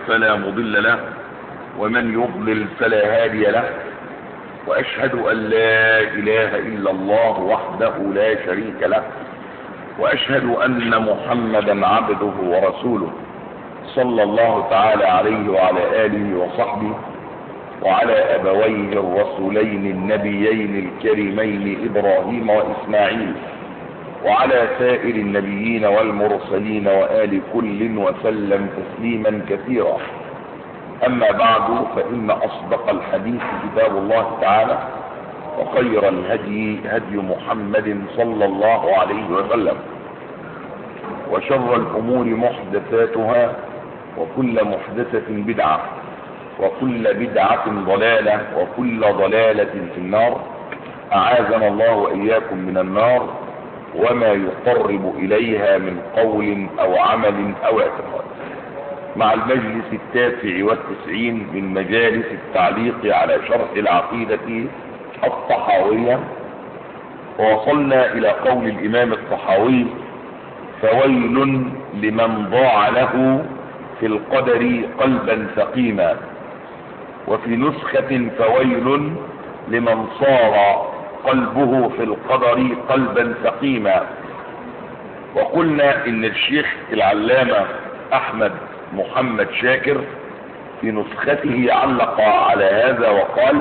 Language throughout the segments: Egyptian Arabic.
فلا مضل له ومن يضلل فلا هادي له وأشهد أن لا إله إلا الله وحده لا شريك له وأشهد أن محمدا عبده ورسوله صلى الله تعالى عليه وعلى آله وصحبه وعلى أبويه الرسولين النبيين الكريمين إبراهيم وإسماعيل وعلى سائر النبيين والمرسلين وآل كل وسلم تسليما كثيرا أما بعد فإن أصدق الحديث كتاب الله تعالى وخير الهدي هدي محمد صلى الله عليه وسلم وشر الأمور محدثاتها وكل محدثة بدعة وكل بدعة ضلالة وكل ضلالة في النار أعاذنا الله وإياكم من النار وما يقرب إليها من قول أو عمل أو اعتقاد مع المجلس التاسع والتسعين من مجالس التعليق على شرح العقيدة الطحاوية ووصلنا إلى قول الإمام الطحاوي فويل لمن ضاع له في القدر قلبا سقيما وفي نسخة فويل لمن صار قلبه في القدر قلبا سقيما وقلنا ان الشيخ العلامة احمد محمد شاكر في نسخته علق على هذا وقال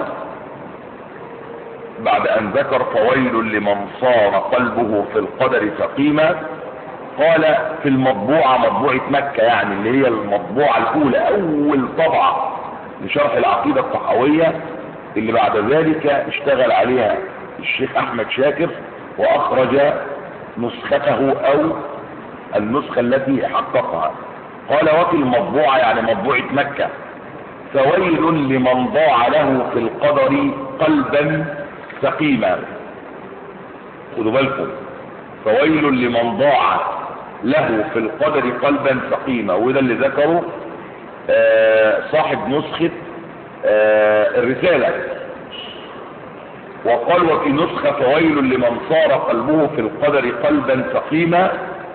بعد ان ذكر فويل لمن صار قلبه في القدر سقيما قال في المطبوعة مطبوعة مكة يعني اللي هي المطبوعة الاولى اول طبعة لشرح العقيدة الطحاوية اللي بعد ذلك اشتغل عليها الشيخ احمد شاكر واخرج نسخته او النسخة التي حققها قال وفي المطبوعة يعني مطبوعة مكة فويل لمن ضاع له في القدر قلبا سقيما خدوا بالكم فويل لمن ضاع له في القدر قلبا سقيما وده اللي ذكره آه صاحب نسخة آه الرسالة وقال وفي نسخة فويل لمن صار قلبه في القدر قلبا سقيما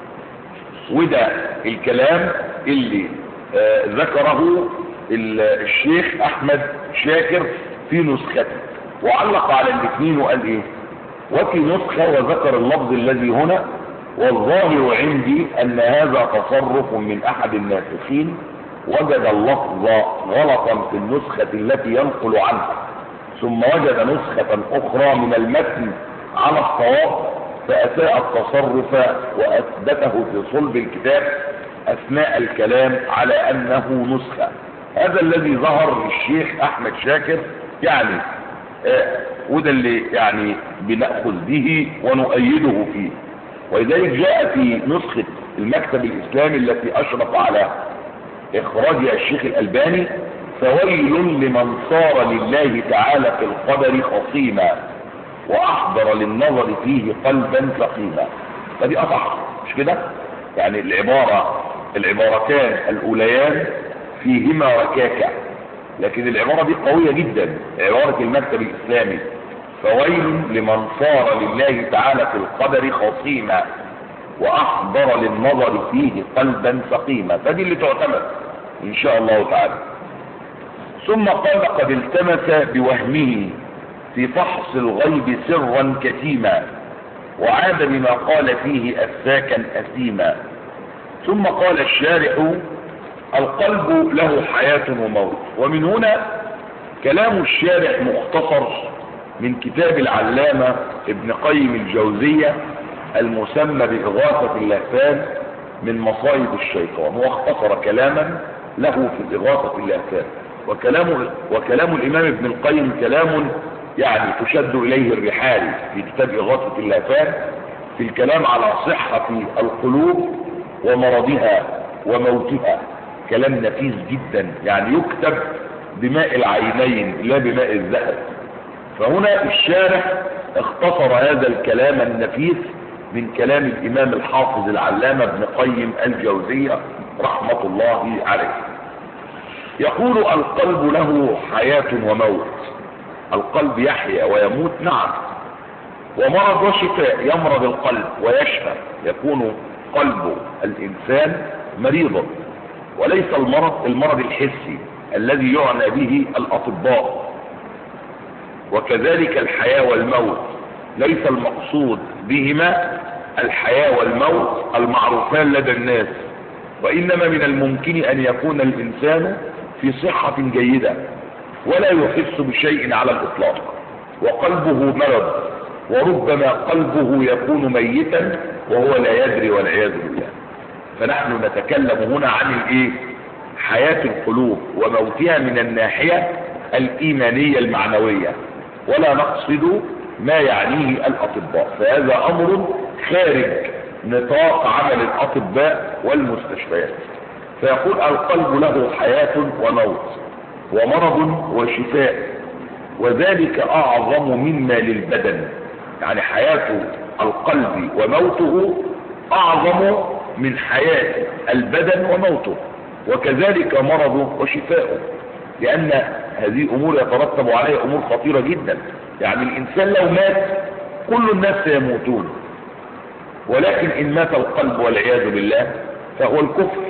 وده الكلام اللي آه ذكره الشيخ احمد شاكر في نسخته وعلق على الاثنين وقال ايه وفي نسخة وذكر اللفظ الذي هنا والظاهر عندي ان هذا تصرف من احد الناسخين وجد اللفظ غلطا في النسخة التي ينقل عنها ثم وجد نسخة اخرى من المتن على الصواب فاساء التصرف واثبته في صلب الكتاب اثناء الكلام على انه نسخة هذا الذي ظهر للشيخ احمد شاكر يعني آه وده اللي يعني بنأخذ به ونؤيده فيه ولذلك جاء في نسخة المكتب الاسلامي التي اشرف على اخراجها الشيخ الالباني فويل لمن صار لله تعالى في القدر خصيما واحضر للنظر فيه قلبا سقيما فدي اصح مش كده يعني العبارة العبارتان الاوليان فيهما ركاكة لكن العبارة دي قوية جدا عبارة المكتب الاسلامي فويل لمن صار لله تعالى في القدر خصيما واحضر للنظر فيه قلبا سقيما فدي اللي تعتمد ان شاء الله تعالى ثم قال قد التمس بوهمه في فحص الغيب سرا كتيما وعاد بما قال فيه أفاكا أثيما ثم قال الشارح القلب له حياة وموت ومن هنا كلام الشارح مختصر من كتاب العلامة ابن قيم الجوزية المسمى بإغاثة اللهفان من مصايب الشيطان واختصر كلاما له في إغاثة اللهفان وكلام, وكلام الإمام ابن القيم كلام يعني تشد إليه الرحال في كتاب إغاثة اللهفان في الكلام على صحة القلوب ومرضها وموتها كلام نفيس جدا يعني يكتب بماء العينين لا بماء الذهب فهنا الشارح اختصر هذا الكلام النفيس من كلام الإمام الحافظ العلامة ابن قيم الجوزية رحمة الله عليه يقول القلب له حياة وموت القلب يحيا ويموت نعم ومرض وشفاء يمرض القلب ويشفى يكون قلب الإنسان مريضا وليس المرض المرض الحسي الذي يعنى به الأطباء وكذلك الحياة والموت ليس المقصود بهما الحياة والموت المعروفان لدى الناس وإنما من الممكن أن يكون الإنسان في صحة جيدة ولا يحس بشيء على الإطلاق وقلبه مرض وربما قلبه يكون ميتا وهو لا يدري والعياذ بالله فنحن نتكلم هنا عن الايه حياة القلوب وموتها من الناحية الإيمانية المعنوية ولا نقصد ما يعنيه الأطباء فهذا أمر خارج نطاق عمل الأطباء والمستشفيات فيقول القلب له حياة وموت ومرض وشفاء وذلك أعظم مما للبدن يعني حياة القلب وموته أعظم من حياة البدن وموته وكذلك مرضه وشفاؤه لأن هذه أمور يترتب عليها أمور خطيرة جدا يعني الإنسان لو مات كل الناس سيموتون ولكن إن مات القلب والعياذ بالله فهو الكفر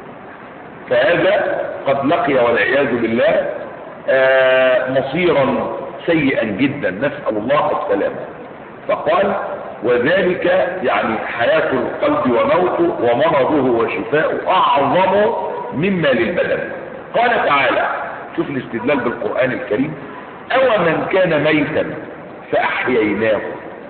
فهذا قد لقي والعياذ بالله آه مصيرا سيئا جدا نسأل الله السلامة فقال وذلك يعني حياة القلب وموته ومرضه وشفاؤه أعظم مما للبدن قال تعالى شوف الاستدلال بالقرآن الكريم أو من كان ميتا فأحييناه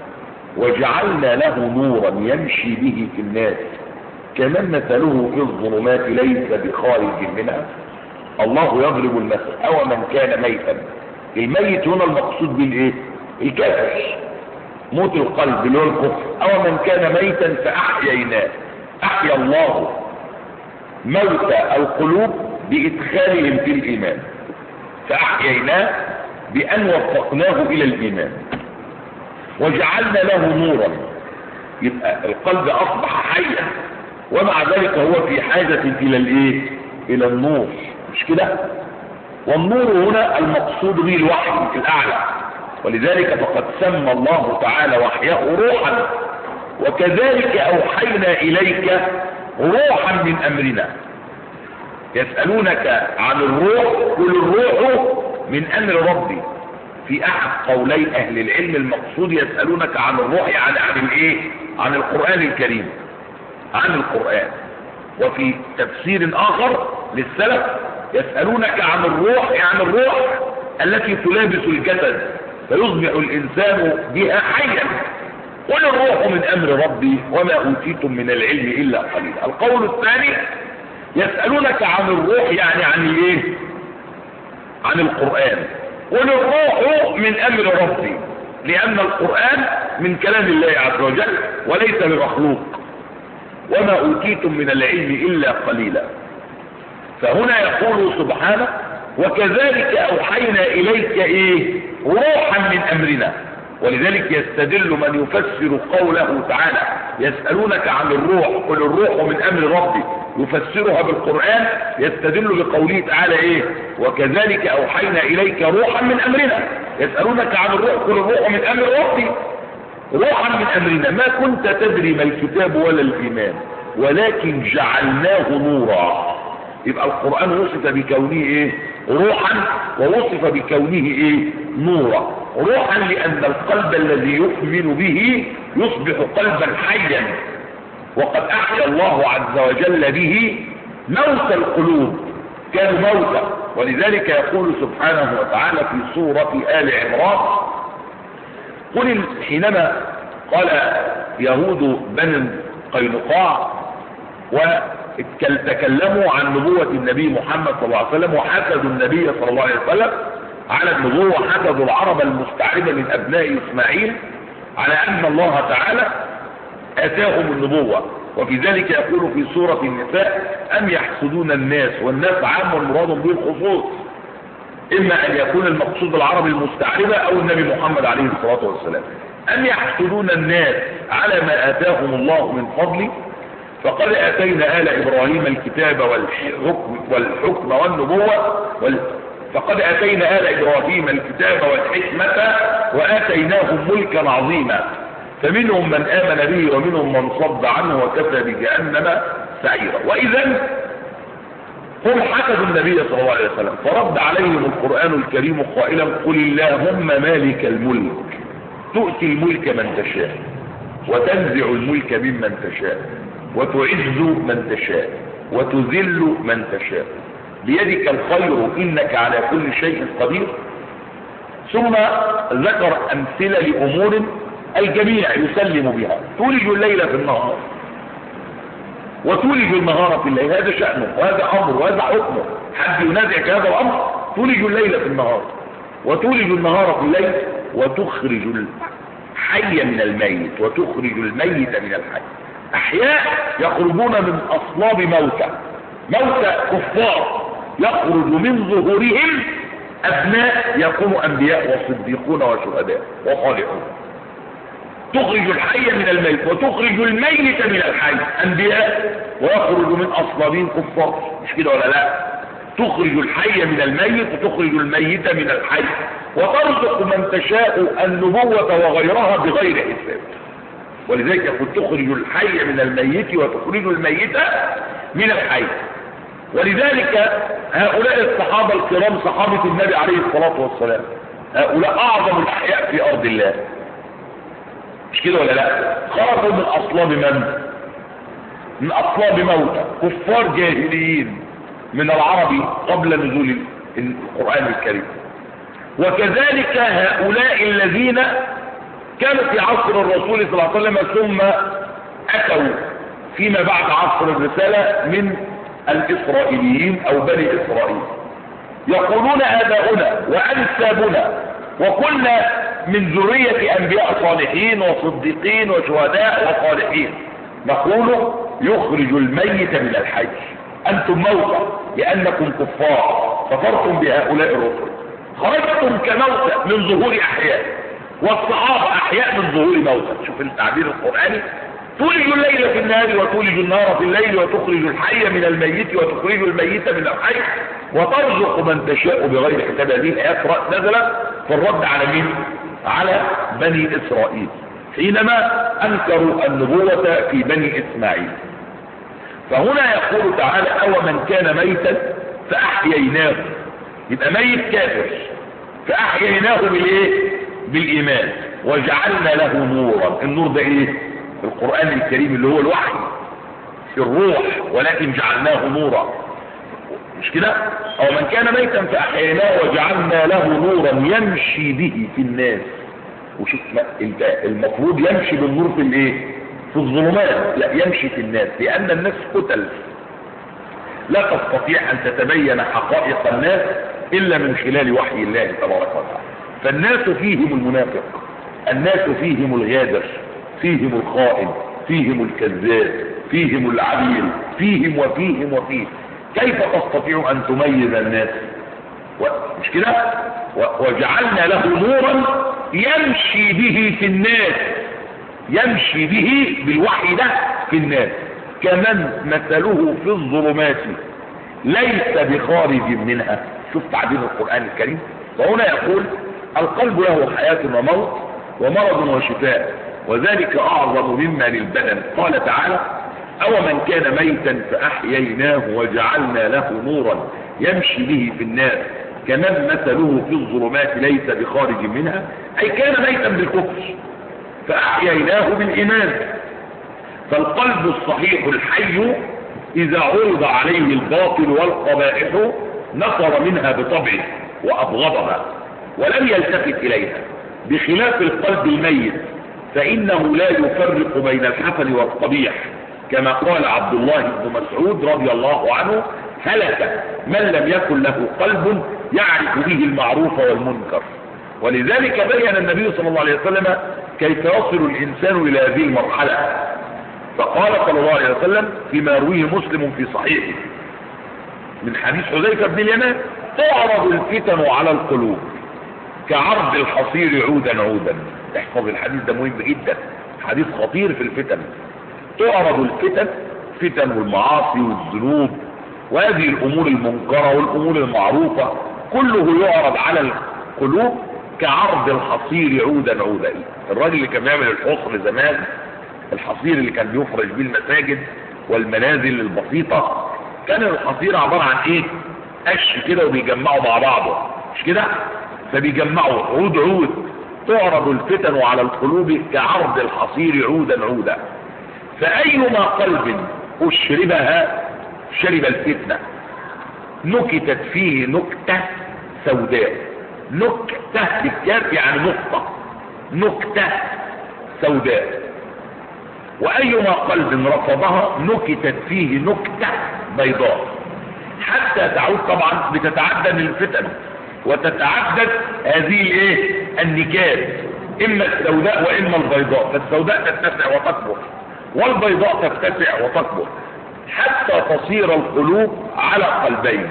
وجعلنا له نورا يمشي به في الناس كمن مثله في الظلمات ليس بخارج منها الله يضرب المثل أو من كان ميتا الميت هنا المقصود بالايه الكافر موت القلب اللي هو الكفر أو من كان ميتا فأحييناه أحيا الله موت القلوب بإدخالهم في الإيمان فأحييناه بأن وفقناه إلى الإيمان وجعلنا له نورا يبقى القلب أصبح حيا ومع ذلك هو في حاجة إلى الإيه؟ إلى النور مش كده؟ والنور هنا المقصود به الوحي الأعلى ولذلك فقد سمى الله تعالى وحيه روحا وكذلك أوحينا إليك روحا من أمرنا يسألونك عن الروح قل الروح من أمر ربي في أحد قولي أهل العلم المقصود يسألونك عن الروح يعني عن الإيه؟ عن القرآن الكريم عن القرآن وفي تفسير آخر للسلف يسألونك عن الروح يعني الروح التي تلابس الجسد فيصبح الإنسان بها حيا قل الروح من أمر ربي وما أوتيتم من العلم إلا قليلا القول الثاني يسألونك عن الروح يعني عن الايه عن القرآن قل الروح من أمر ربي لأن القرآن من كلام الله عز وجل وليس بمخلوق وما أوتيتم من العلم إلا قليلا فهنا يقول سبحانه وكذلك أوحينا إليك إيه روحا من أمرنا ولذلك يستدل من يفسر قوله تعالى يسألونك عن الروح قل الروح من أمر ربي يفسرها بالقرآن يستدل بقوله تعالى إيه وكذلك أوحينا إليك روحا من أمرنا يسألونك عن الروح قل الروح من أمر ربي روحا من أمرنا ما كنت تدري ما الكتاب ولا الإيمان ولكن جعلناه نورا يبقى القرآن وصف بكونه ايه روحا ووصف بكونه ايه نورا روحا لان القلب الذي يؤمن به يصبح قلبا حيا وقد احيا الله عز وجل به موت القلوب كانوا موتا ولذلك يقول سبحانه وتعالى في سورة آل عمران قل حينما قال يهود بني قينقاع وتكلموا عن نبوة النبي محمد صلى الله عليه وسلم وحسدوا النبي صلى الله عليه وسلم على النبوة وحسدوا العرب المستعربة من أبناء إسماعيل على أن الله تعالى آتاهم النبوة وفي ذلك يقول في سورة النساء أم يحسدون الناس والناس عام والمراد به الخصوص إما أن يكون المقصود العرب المستعربة أو النبي محمد عليه الصلاة والسلام أم يحسدون الناس على ما آتاهم الله من فضله فقد آتينا آل إبراهيم الكتاب والحكم, والحكم والنبوة وال... فقد آتينا آل إبراهيم الكتاب والحكمة وآتيناهم ملكا عظيما فمنهم من آمن به ومنهم من صد عنه وكفى بجهنم سعيرا وإذا هم حسدوا النبي صلى الله عليه وسلم فرد عليهم القرآن الكريم قائلا قل اللهم مالك الملك تؤتي الملك من تشاء وتنزع الملك ممن تشاء وتعز من تشاء وتذل من تشاء بيدك الخير إنك على كل شيء قدير ثم ذكر أمثلة لأمور الجميع يسلم بها تولج الليل في النهار وتولج النهار في الليل هذا شأنه وهذا أمر وهذا حكمه حد ينازع في هذا الأمر تولج الليل في النهار وتولج النهار في الليل وتخرج الحي من الميت وتخرج الميت من الحي أحياء يخرجون من أصلاب موتى موتى كفار يخرج من ظهورهم أبناء يكونوا أنبياء وصديقون وشهداء وصالحون تخرج الحي من الميت وتخرج الميت من الحي أنبياء ويخرج من أصلابين كفار مش كده ولا لا تخرج الحي من الميت وتخرج الميت من الحي وترزق من تشاء النبوة وغيرها بغير حساب ولذلك يقول تخرج الحي من الميت وتخرج الميت من الحي ولذلك هؤلاء الصحابة الكرام صحابة النبي عليه الصلاة والسلام هؤلاء أعظم الأحياء في أرض الله مش كده ولا لا خرجوا من أصلاب من من أصلاب موتى كفار جاهليين من العرب قبل نزول القرآن الكريم وكذلك هؤلاء الذين كانوا في عصر الرسول صلى الله عليه وسلم ثم أتوا فيما بعد عصر الرسالة من الإسرائيليين أو بني إسرائيل يقولون آباؤنا وأنسابنا وكنا من ذرية أنبياء صالحين وصديقين وشهداء وصالحين نقول يخرج الميت من الحي أنتم موتى لأنكم كفار كفرتم بهؤلاء الرسل خرجتم كموتى من ظهور أحياء والصحابة أحياء من ظهور موتى شوف التعبير القرآني تولج الليل في النهار وتولج النهار في الليل وتخرج الحي من الميت وتخرج الميت من الحي وترزق من تشاء بغير حساب هذه الآيات نزلت في الرد على مين؟ على بني إسرائيل حينما أنكروا النبوة في بني إسماعيل فهنا يقول تعالى أو من كان ميتا فأحييناه يبقى ميت كافر فأحييناه بالإيه؟ بالإيمان وجعلنا له نورا النور ده إيه؟ القرآن الكريم اللي هو الوحي الروح ولكن جعلناه نورا مش كده او من كان ميتا فاحييناه وجعلنا له نورا يمشي به في الناس وشوف المفروض يمشي بالنور في الايه في الظلمات لا يمشي في الناس لان الناس قتل لا تستطيع ان تتبين حقائق الناس الا من خلال وحي الله تبارك وتعالى فالناس فيهم المنافق الناس فيهم الغادر فيهم الخائن فيهم الكذاب فيهم العبير فيهم وفيهم وفيهم كيف تستطيع ان تميز الناس مش كده وجعلنا له نورا يمشي به في الناس يمشي به بالوحي ده في الناس كمن مثله في الظلمات ليس بخارج منها شوف تعبير القرآن الكريم وهنا يقول القلب له حياة وموت ومرض وشفاء وذلك أعظم مما للبدن قال تعالى أو من كان ميتا فأحييناه وجعلنا له نورا يمشي به في الناس كمن مثله في الظلمات ليس بخارج منها أي كان ميتا بالكفر فأحييناه بالإيمان فالقلب الصحيح الحي إذا عرض عليه الباطل والقبائح نصر منها بطبعه وأبغضها ولم يلتفت إليها بخلاف القلب الميت فإنه لا يفرق بين الحسن والقبيح كما قال عبد الله بن مسعود رضي الله عنه هلك من لم يكن له قلب يعرف به المعروف والمنكر ولذلك بين النبي صلى الله عليه وسلم كيف يصل الإنسان إلى هذه المرحلة فقال صلى الله عليه وسلم فيما يرويه مسلم في صحيحه من حديث حذيفة بن اليمان تعرض الفتن على القلوب كعرض الحصير عودا عودا احفظ الحديث ده مهم جدا حديث خطير في الفتن تعرض الفتن فتن والمعاصي والذنوب وهذه الامور المنكرة والامور المعروفة كله يعرض على القلوب كعرض الحصير عودا عودا الراجل اللي كان بيعمل الحصر زمان الحصير اللي كان بيفرش بيه المساجد والمنازل البسيطة كان الحصير عبارة عن ايه قش كده وبيجمعوا مع بعضه مش كده فبيجمعوا عود عود تعرض الفتن على القلوب كعرض الحصير عودا عودا فأيما قلب أشربها شرب الفتنة نكتت فيه نكتة سوداء نكتة بالكاف يعني نقطة نكتة سوداء وأيما قلب رفضها نكتت فيه نكتة بيضاء حتى تعود طبعا بتتعدد الفتن وتتعدد هذه الايه النكات اما السوداء واما البيضاء فالسوداء تتسع وتكبر والبيضاء تتسع وتكبر حتى تصير القلوب على قلبين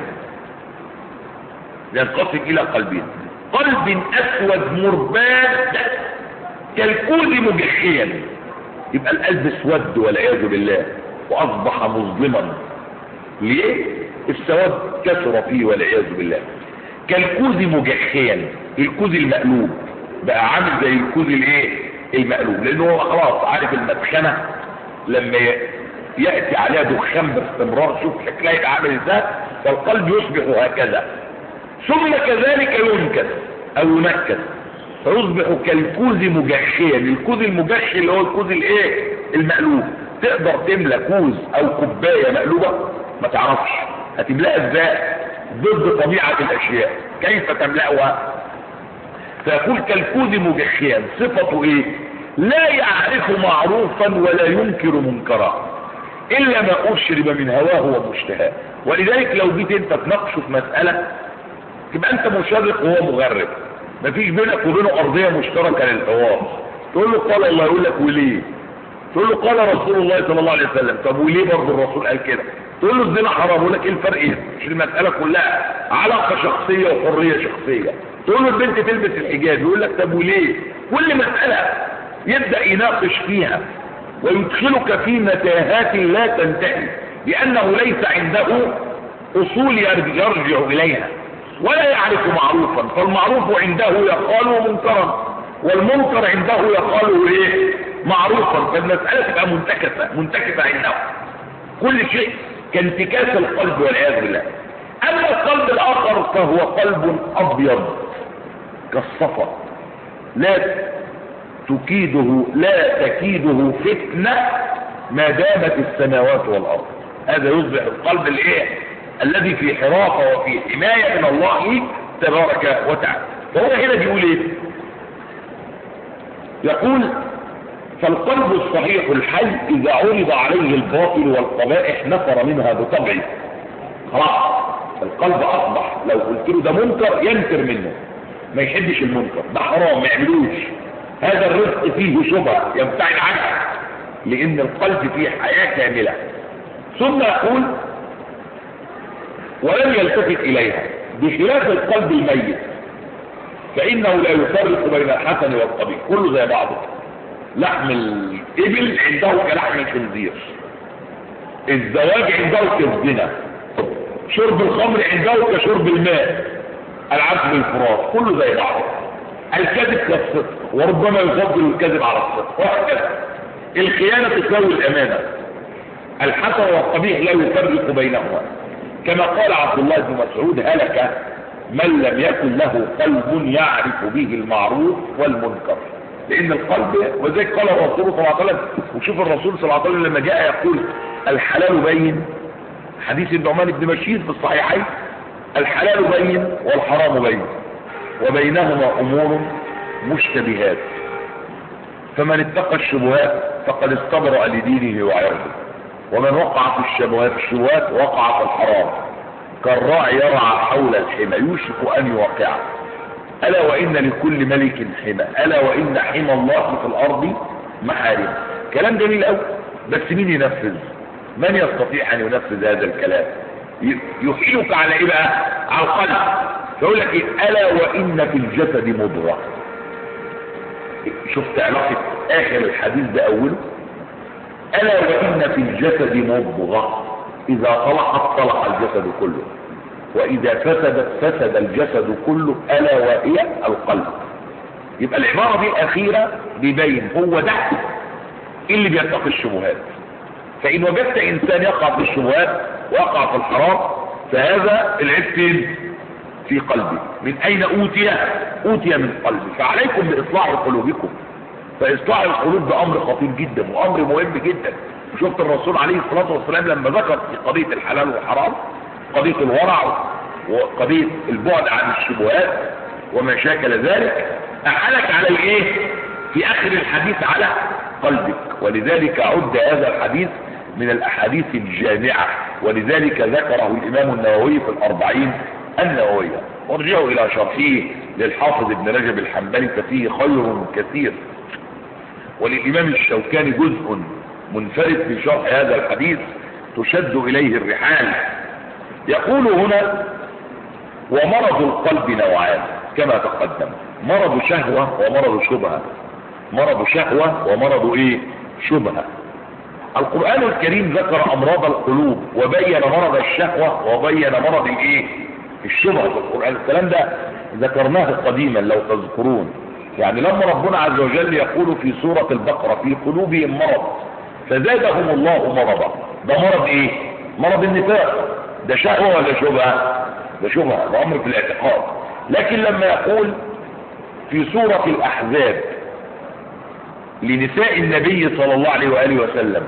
ينقسم الى قلبين قلب اسود مرباد كالكوز مجحيا يبقى القلب اسود والعياذ بالله واصبح مظلما ليه السواد كثر فيه والعياذ بالله كالكوز مجحيا الكوز المقلوب بقى عامل زي الكوز الايه المقلوب لانه هو خلاص عارف المدخنه لما ياتي عليها دخان باستمرار شوف شكلها يبقى عامل ازاي فالقلب يصبح هكذا ثم كذلك ينكس او ينكس فيصبح كالكوز مجحيا الكوز المجحي اللي هو الكوز الايه المقلوب تقدر تملى كوز او كوبايه مقلوبه ما تعرفش هتملاها ازاي ضد طبيعه الاشياء كيف تملاها فيقول كالكوز مجحيا صفته ايه لا يعرف معروفا ولا ينكر منكرا الا ما اشرب من هواه ومشتهاه ولذلك لو جيت انت تناقشه في مساله تبقى انت مشرق وهو مغرب مفيش بينك وبينه ارضيه مشتركه للحوار تقول له قال الله يقول لك وليه تقول له قال رسول الله صلى الله عليه وسلم طب وليه برضه الرسول قال كده تقول له الزنا حرام يقول لك ايه الفرق ايه مش المساله كلها علاقه شخصيه وحريه شخصيه تقول له البنت تلبس الحجاب يقول لك طب وليه كل مساله يبدا يناقش فيها ويدخلك في متاهات لا تنتهي لانه ليس عنده اصول يرجع اليها ولا يعرف معروفا فالمعروف عنده يقال منكرا والمنكر عنده يقال ايه معروفا فالمسألة تبقى منتكسة منتكسة عنده كل شيء كانتكاس القلب والعياذ بالله اما القلب الاخر فهو قلب ابيض كالصفا لا تكيده لا تكيده فتنة ما دامت السماوات والارض هذا يصبح القلب الايه الذي في حراسة وفي حماية من الله تبارك وتعالى فهو هنا بيقول ايه يقول فالقلب الصحيح الحي اذا عرض عليه الباطل والقبائح نفر منها بطبعه خلاص القلب اصبح لو قلت له ده منكر ينكر منه ما يحبش المنكر ده حرام ما يعملوش هذا الرزق فيه شبهه يبتعد عنه لان القلب فيه حياه كامله ثم يقول ولم يلتفت إليها بخلاف القلب الميت فإنه لا يفرق بين الحسن والقبيح كله زي بعضه لحم الإبل عنده كلحم الخنزير الزواج عنده كالزنا شرب الخمر عنده كشرب الماء العبد بالفراش كله زي بعضه الكذب كالصدق وربما يفضل الكذب على الصدق وهكذا الخيانة تساوي الأمانة الحسن والقبيح لا يفرق بينهما كما قال عبد الله بن مسعود هلك من لم يكن له قلب يعرف به المعروف والمنكر لان القلب وذلك قال الرسول صلى الله عليه وسلم وشوف الرسول صلى الله عليه وسلم لما جاء يقول الحلال بين حديث النعمان بن بشير في الصحيحين الحلال بين والحرام بين وبينهما امور مشتبهات فمن اتقى الشبهات فقد استبرأ لدينه وعرضه ومن وقع في الشبهات الشبهات وقع في الحرام كالراعي يرعى حول الحمى يوشك ان يوقعه الا وان لكل ملك حمى الا وان حمى الله في الارض محارم كلام جميل قوي بس مين ينفذ من يستطيع ان ينفذ هذا الكلام يحيلك على ايه بقى على القلب فيقول لك إيه؟ الا وان في الجسد مضغه شفت علاقه اخر الحديث باوله ألا وإن في الجسد مضغة إذا طلعت طلع الجسد كله وإذا فسدت فسد الجسد كله ألا وهي القلب يبقى العبارة دي الأخيرة بيبين هو ده اللي بيتقي الشبهات فإن وجدت إنسان يقع في الشبهات وقع في الحرام فهذا العيب فين في قلبي من اين اوتي اوتي من قلبي فعليكم باصلاح قلوبكم فاصلاح القلوب ده امر خطير جدا وامر مهم جدا شفت الرسول عليه الصلاة والسلام لما ذكر في قضية الحلال والحرام قضية الورع وقضية البعد عن الشبهات وما شاكل ذلك أحلك على الايه في اخر الحديث على قلبك ولذلك عد هذا الحديث من الاحاديث الجامعة ولذلك ذكره الامام النووي في الاربعين النووية وارجعوا الى شرحه للحافظ ابن رجب الحنبلي ففيه خير كثير وللامام الشوكاني جزء منفرد في شرح هذا الحديث تشد اليه الرحال يقول هنا ومرض القلب نوعان كما تقدم مرض شهوة ومرض شبهة مرض شهوة ومرض ايه شبهة القرآن الكريم ذكر امراض القلوب وبين مرض الشهوة وبين مرض الايه الشبهة في القرآن الكلام ده ذكرناه قديما لو تذكرون يعني لما ربنا عز وجل يقول في سورة البقرة في قلوبهم مرض فزادهم الله مرضا ده مرض ايه مرض النفاق ده شهوة ولا شبهة ده شبهة ده امر في الاعتقاد لكن لما يقول في سورة الاحزاب لنساء النبي صلى الله عليه وآله وسلم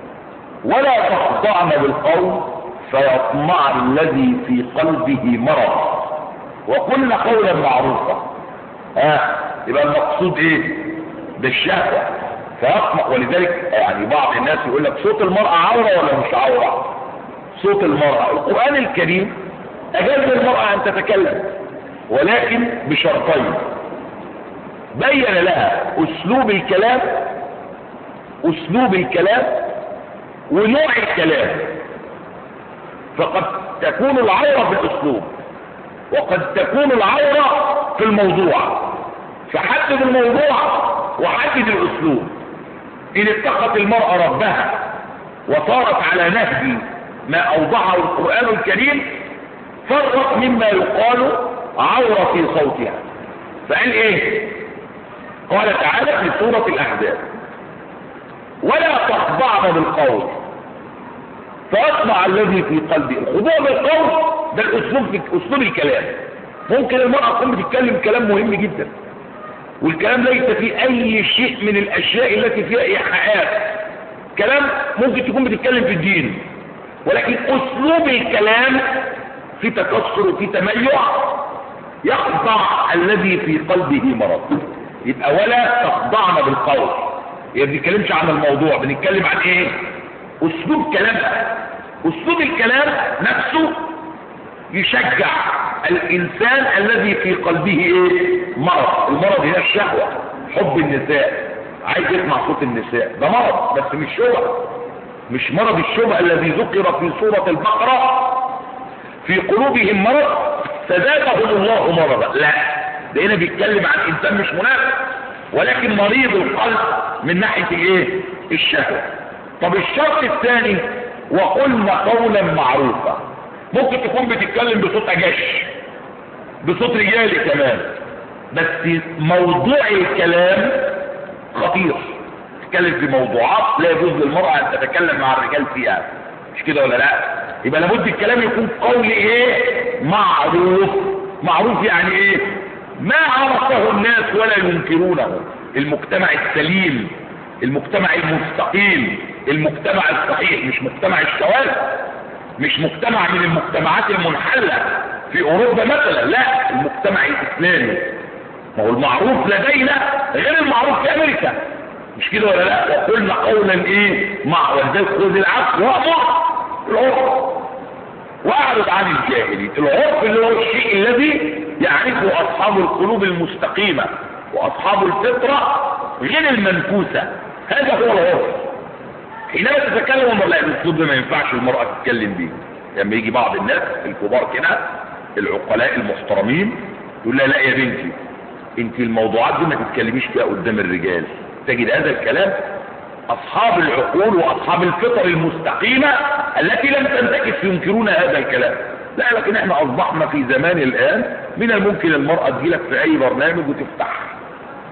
ولا تخضعن بالقول فيطمع الذي في قلبه مرض وقلنا قولا معروفا ها يبقى المقصود ايه بالشهوة فيطمع ولذلك يعني بعض الناس يقول لك صوت المرأة عورة ولا مش عورة صوت المرأة القرآن الكريم أجاز المرأة أن تتكلم ولكن بشرطين بين لها أسلوب الكلام أسلوب الكلام ونوع الكلام فقد تكون العورة في الأسلوب وقد تكون العورة في الموضوع فحدد الموضوع وحدد الأسلوب إن اتقت المرأة ربها وصارت على نهج ما أوضحه القرآن الكريم فرق مما يقال عورة في صوتها فقال إيه قال تعالى في سورة الأحزاب ولا تخضعن بالقول فأطمع الذي في قلبي الخضوع بالقول ده الأسلوب في أسلوب الكلام ممكن المرأة تكون بتتكلم كلام مهم جدا والكلام ليس فيه أي شيء من الأشياء التي فيها إيحاءات كلام ممكن تكون بتتكلم في الدين ولكن أسلوب الكلام في تكسر وفي تميع يخضع الذي في قلبه مرض يبقى ولا تخضعن بالقول هي ما بنتكلمش عن الموضوع بنتكلم عن ايه اسلوب كلامها اسلوب الكلام نفسه يشجع الانسان الذي في قلبه ايه مرض المرض هي الشهوة حب النساء عايز يسمع صوت النساء ده مرض بس مش شبهة مش مرض الشبهة الذي ذكر في سورة البقرة في قلوبهم مرض فزادهم الله مرضا لا ده هنا بيتكلم عن انسان مش منافق ولكن مريض القلب من ناحية ايه الشهوة طب الشرط الثاني وقلنا قولا معروفا ممكن تكون بتتكلم بصوت اجش بصوت رجالي كمان بس موضوع الكلام خطير تتكلم في موضوعات لا يجوز للمرأة ان تتكلم مع الرجال فيها مش كده ولا لا يبقى لابد الكلام يكون قول ايه معروف معروف يعني ايه ما عرفه الناس ولا ينكرونه المجتمع السليم المجتمع المستقيم المجتمع الصحيح مش مجتمع الشواذ مش مجتمع من المجتمعات المنحلة في اوروبا مثلا لا المجتمع الاسلامي ما هو المعروف لدينا غير المعروف في امريكا مش كده ولا لا وقلنا قولا ايه مع ولذلك خذ العفو وامر العرف واعرض عن الجاهلين العرف اللي هو الشيء الذي يعرفه اصحاب القلوب المستقيمة واصحاب الفطرة غير المنفوسة هذا هو العرف حينما تتكلم امر لا الاسلوب ده ما ينفعش المرأة تتكلم بيه لما يجي بعض الناس الكبار كده العقلاء المحترمين يقول لها لا يا بنتي انت الموضوعات دي ما تتكلميش فيها قدام الرجال تجد هذا الكلام اصحاب العقول واصحاب الفطر المستقيمة التي لم تنتكس ينكرون هذا الكلام لا لكن احنا اصبحنا في زمان الان من الممكن المرأة تجيلك في اي برنامج وتفتح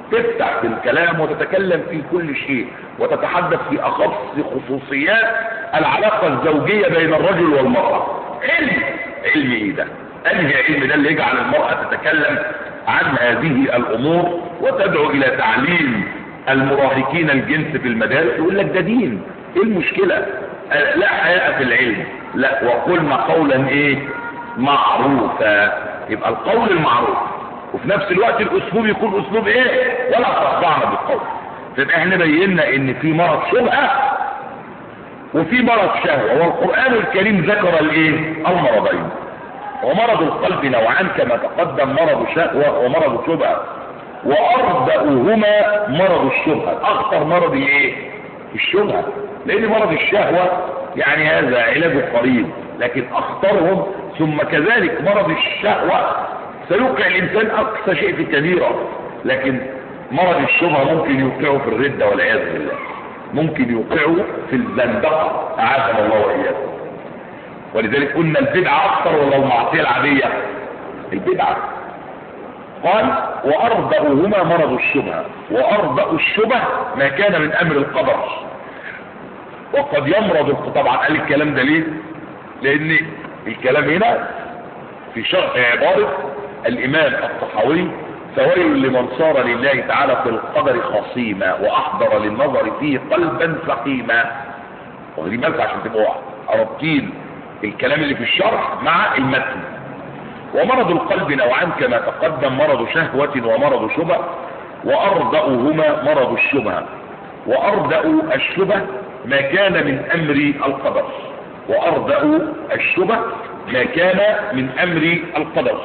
تفتح في الكلام وتتكلم في كل شيء وتتحدث في اخص خصوصيات العلاقة الزوجية بين الرجل والمرأة علم علم ايه ده انهي علم ده اللي يجعل المرأة تتكلم عن هذه الامور وتدعو الى تعليم المراهقين الجنس في المدارس يقول لك ده دين ايه المشكلة لا حياء في العلم لا وقلنا قولا ايه معروفا يبقى القول المعروف وفي نفس الوقت الاسلوب يكون اسلوب ايه ولا تخضعنا بالقول فيبقى احنا بينا ان في مرض شبهه وفي مرض شهوه والقران الكريم ذكر الايه المرضين ومرض القلب نوعان كما تقدم مرض شهوه ومرض شبهه واربأهما مرض الشبهه اخطر مرض الايه الشبهه لان مرض الشهوه يعني هذا علاجه قريب لكن اخطرهم ثم كذلك مرض الشهوه سيوقع الانسان اقصى شيء في الكبيرة لكن مرض الشبهة ممكن يوقعه في الردة والعياذ بالله ممكن يوقعه في الزندقة اعاذنا الله واياكم ولذلك قلنا البدعة اكثر ولا المعصية العادية البدعة قال واربأهما مرض الشبهة واربأ الشبه ما كان من امر القدر وقد يمرض طبعا قال الكلام ده ليه لان الكلام هنا في شرح عبارة الامام الطحاوي فويل لمن صار لله تعالى في القدر خصيما واحضر للنظر فيه قلبا سقيما واخدين بالك عشان تبقوا رابطين الكلام اللي في الشرح مع المتن ومرض القلب نوعان كما تقدم مرض شهوة ومرض شبه وأردأهما مرض الشبهة وأردأ الشبه ما كان من أمر القدر وأردأ الشبه ما كان من أمر القدر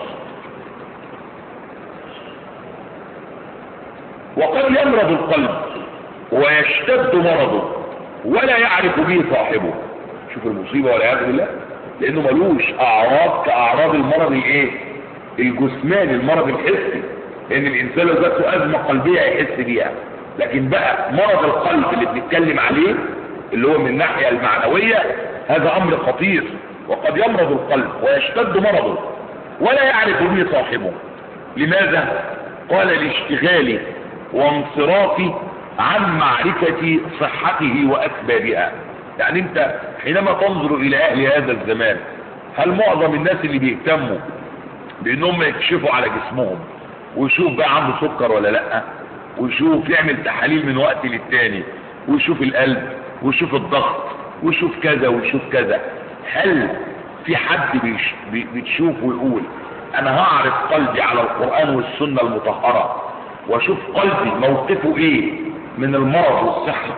وقد يمرض القلب ويشتد مرضه ولا يعرف به صاحبه شوف المصيبة والعياذ بالله لانه ملوش اعراض كاعراض المرض الايه الجسماني المرض الحسي لان الانسان لو ذاته ازمة قلبية يحس بيها لكن بقى مرض القلب اللي بنتكلم عليه اللي هو من الناحية المعنوية هذا امر خطير وقد يمرض القلب ويشتد مرضه ولا يعرف به صاحبه لماذا قال لاشتغالي وانصرافي عن معرفة صحته واسبابها يعني انت حينما تنظر الى اهل هذا الزمان هل معظم الناس اللي بيهتموا بانهم يكشفوا على جسمهم ويشوف بقى عنده سكر ولا لا ويشوف يعمل تحاليل من وقت للتاني ويشوف القلب ويشوف الضغط ويشوف كذا ويشوف كذا هل في حد بيش بتشوف ويقول انا هعرف قلبي على القرآن والسنة المطهرة واشوف قلبي موقفه ايه من المرض والصحة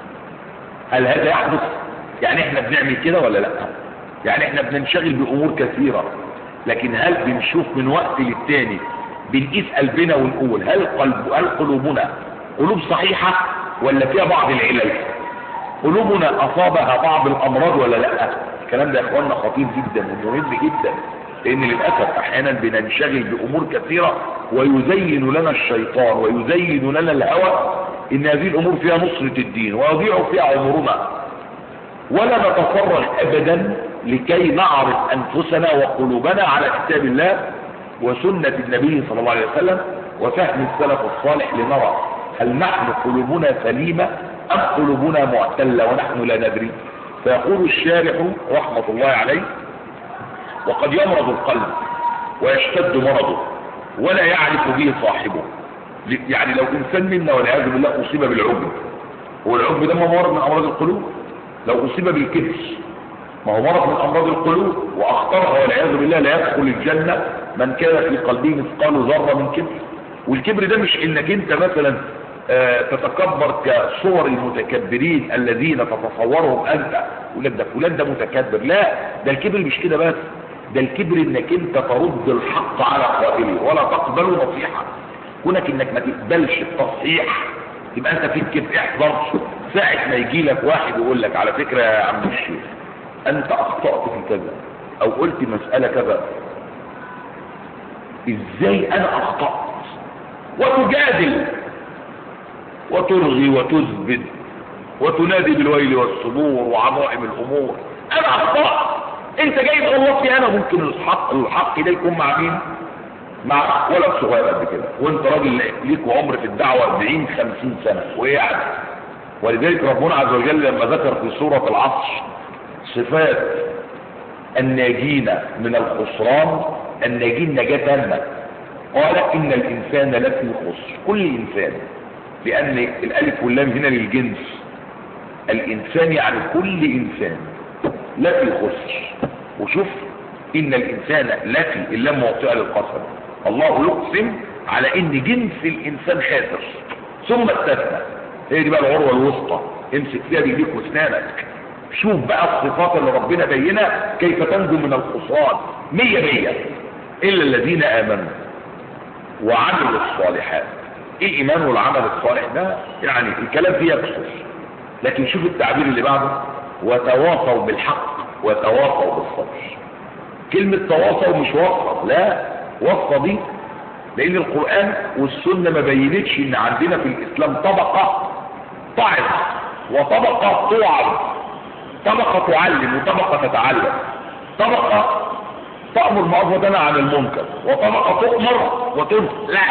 هل هذا يحدث يعني احنا بنعمل كده ولا لا يعني احنا بننشغل بامور كثيرة لكن هل بنشوف من وقت للتاني بنقيس قلبنا ونقول هل قلب هل قلوبنا قلوب صحيحة ولا فيها بعض العلل قلوبنا اصابها بعض الامراض ولا لا الكلام ده يا اخواننا خطير جدا ومهم جدا لان للاسف احيانا بننشغل بامور كثيرة ويزين لنا الشيطان ويزين لنا الهوى ان هذه الامور فيها نصرة الدين ويضيع فيها عمرنا ولا نتفرغ ابدا لكي نعرف انفسنا وقلوبنا على كتاب الله وسنة النبي صلى الله عليه وسلم وفهم السلف الصالح لنرى هل نحن قلوبنا سليمة ام قلوبنا معتلة ونحن لا ندري فيقول الشارح رحمة الله عليه وقد يمرض القلب ويشتد مرضه ولا يعرف به صاحبه يعني لو انسان منا والعياذ بالله اصيب بالعجب هو العجب ده ما هو مرض من امراض القلوب لو اصيب بالكبر ما هو مرض من امراض القلوب واخطرها والعياذ بالله لا يدخل الجنه من كان في قلبه مثقال ذره من كبر والكبر ده مش انك انت مثلا آه تتكبر كصور المتكبرين الذين تتصورهم انت يقول لك ده فلان ده متكبر لا ده الكبر مش كده بس ده الكبر انك انت ترد الحق على قائله ولا تقبل نصيحه كونك انك ما تقبلش التصحيح يبقى انت فيك كده احذر ساعة ما يجي لك واحد يقول لك على فكرة يا عم الشيخ انت اخطأت في كذا او قلت مسألة كذا ازاي انا اخطأت وتجادل وترغي وتثبت وتنادي بالويل والصبور وعظائم الامور انا اخطأت انت جاي تغلطني انا ممكن الحق الحق ده يكون مع مين مع ولد صغير قد كده وانت راجل ليك عمر في الدعوه 40 50 سنه وايه يعني ولذلك ربنا عز وجل لما ذكر في سوره العصر صفات الناجين من الخسران الناجين نجاه تامه قال ان الانسان لفي خسر كل انسان لان الالف واللام هنا للجنس الانسان يعني كل انسان لفي خسر وشوف ان الانسان لفي اللام موطئه للقسم الله يقسم على ان جنس الانسان خاسر ثم استثنى هي دي بقى العروه الوسطى امسك فيها بايديك واسنانك شوف بقى الصفات اللي ربنا بينها كيف تنجو من الخسران مية مية الا الذين امنوا وعملوا الصالحات ايه الايمان والعمل الصالح ده يعني الكلام فيه يكسر لكن شوف التعبير اللي بعده وتواصوا بالحق وتواصوا بالصبر كلمة تواصوا مش وصفة لا وصفة دي لان القرآن والسنة ما بينتش ان عندنا في الاسلام طبقة تعظ وطبقة توعظ طبقة تعلم وطبقة تتعلم طبقة تأمر معروف وتنهى عن المنكر وطبقة تؤمر وتنهى لا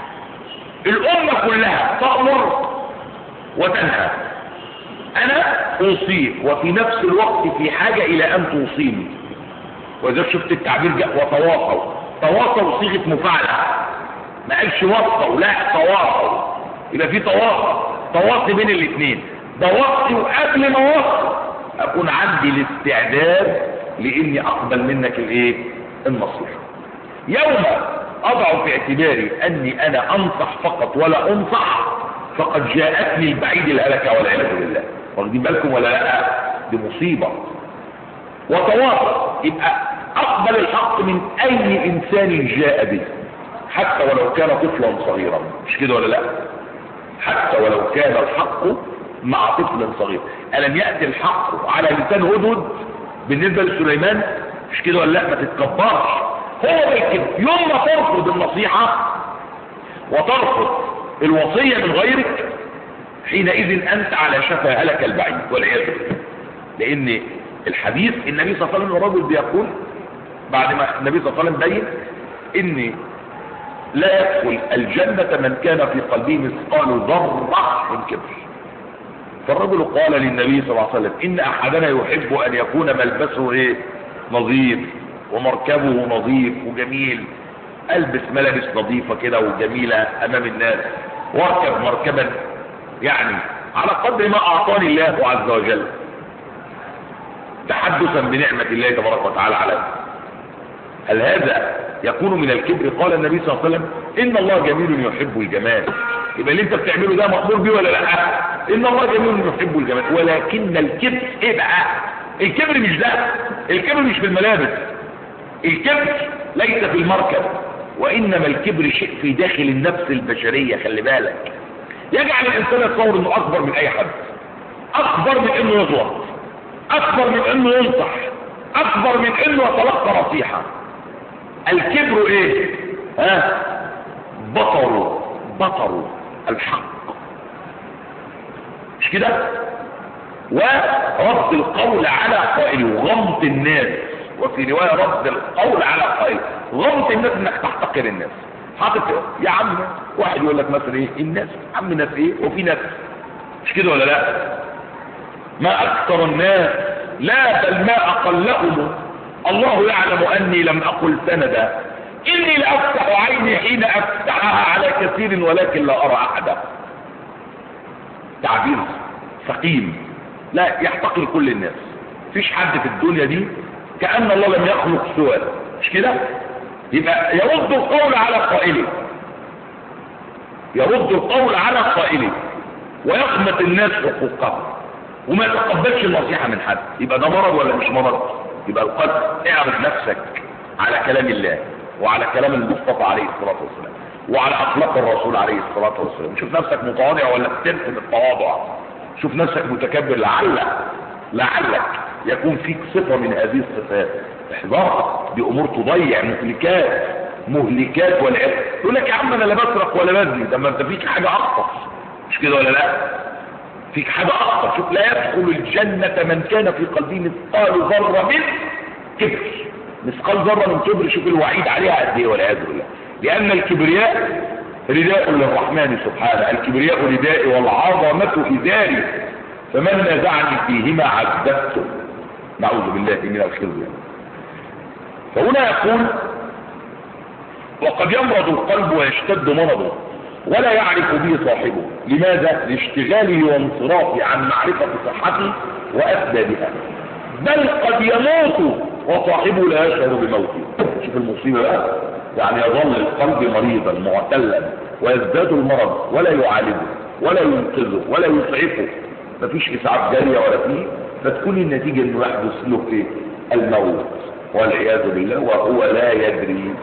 الأمة كلها تأمر وتنهى أنا أوصيك وفي نفس الوقت في حاجة إلى أن توصيني وإذا شفت التعبير جاء وتواصوا تواصوا صيغة مفاعلة ما قالش وصوا لا تواصوا يبقى في تواصل تواصي بين الاثنين ده وقتي وقبل ما وصل اكون عندي الاستعداد لاني اقبل منك الايه النصيحه يوم اضع في اعتباري اني انا انصح فقط ولا انصح فقد جاءتني البعيد الهلكه والعياذ بالله واخدين بالكم ولا لا دي مصيبه وتواصل يبقى اقبل الحق من اي انسان جاء به حتى ولو كان طفلا صغيرا مش كده ولا لا حتى ولو كان الحق مع طفل صغير ألم يأتي الحق على لسان هدهد بالنسبة لسليمان مش كده ولا لا ما تتكبرش هو بالكده يوم ما ترفض النصيحة وترفض الوصية من غيرك حينئذ أنت على شفا هلك البعيد والعياذ بالله لأن الحديث النبي صلى الله عليه وسلم الرجل بيقول بعد ما النبي صلى الله عليه وسلم بين ان لا يدخل الجنة من كان في قلبه مثقال ذرة من كبر فالرجل قال للنبي صلى الله عليه وسلم ان احدنا يحب ان يكون ملبسه ايه نظيف ومركبه نظيف وجميل البس ملابس نظيفة كده وجميلة امام الناس واركب مركبا يعني على قدر ما اعطاني الله عز وجل تحدثا بنعمة الله تبارك وتعالى عليه هل هذا يكون من الكبر قال النبي صلى الله عليه وسلم ان الله جميل يحب الجمال يبقى اللي انت بتعمله ده مأمور بيه ولا لا ان الله جميل يحب الجمال ولكن الكبر ايه بقى الكبر مش ده الكبر مش في الملابس الكبر ليس في المركب وانما الكبر شيء في داخل النفس البشرية خلي بالك يجعل الانسان يتصور انه اكبر من اي حد اكبر من انه يغلط اكبر من انه ينصح اكبر من انه يتلقى نصيحة الكبر ايه ها بطروا بطروا الحق مش كده ورد القول على قائله وغمط الناس وفي رواية رد القول على قائله غمط الناس انك تحتقر الناس حاطط يا عم واحد يقول لك مثلا ايه الناس عم ناس ايه وفي ناس مش كده ولا لا ما اكثر الناس لا بل ما اقلهم الله يعلم اني لم اقل سندا اني لافتح عيني حين افتحها على كثير ولكن لا ارى احدا تعبير ثقيل لا يحتقر كل الناس فيش حد في الدنيا دي كأن الله لم يخلق سوى مش كده يبقى يرد القول على قائله يرد القول على قائله ويقمت الناس حقوقهم وما يتقبلش النصيحة من حد يبقى ده مرض ولا مش مرض يبقى القلب اعرض نفسك على كلام الله وعلى كلام المصطفى عليه الصلاة والسلام وعلى اخلاق الرسول عليه الصلاة والسلام شوف نفسك متواضع ولا بتنفذ التواضع شوف نفسك متكبر لعل لعلك يكون فيك صفة من هذه الصفات احذرها دي امور تضيع مهلكات مهلكات والعياذ يقول لك يا عم انا لا بسرق ولا بزني ده ما انت فيك حاجة اخطر مش كده ولا لا فيك حاجة اخطر شوف لا يدخل الجنة من كان في قلبه مثقال ذرة من كبر مثقال ذرة من كبر شوف الوعيد عليها قد ايه والعياذ بالله لأن الكبرياء رداء للرحمن سبحانه الكبرياء ردائي والعظمة إزاري فمن نزعني فيهما عذبته نعوذ بالله من الخزي فهنا يقول وقد يمرض القلب ويشتد مرضه ولا يعرف به صاحبه لماذا لاشتغاله وانصرافه عن معرفة صحته وأسبابها بل قد يموت وصاحبه لا يشعر بموته شوف المصيبة بقى يعني يظل القلب مريضا معتلا ويزداد المرض ولا يعالجه ولا ينقذه ولا يسعفه مفيش اسعاف جارية ولا فيه فتكون النتيجة انه يحدث له ايه الموت والعياذ بالله وهو لا يدري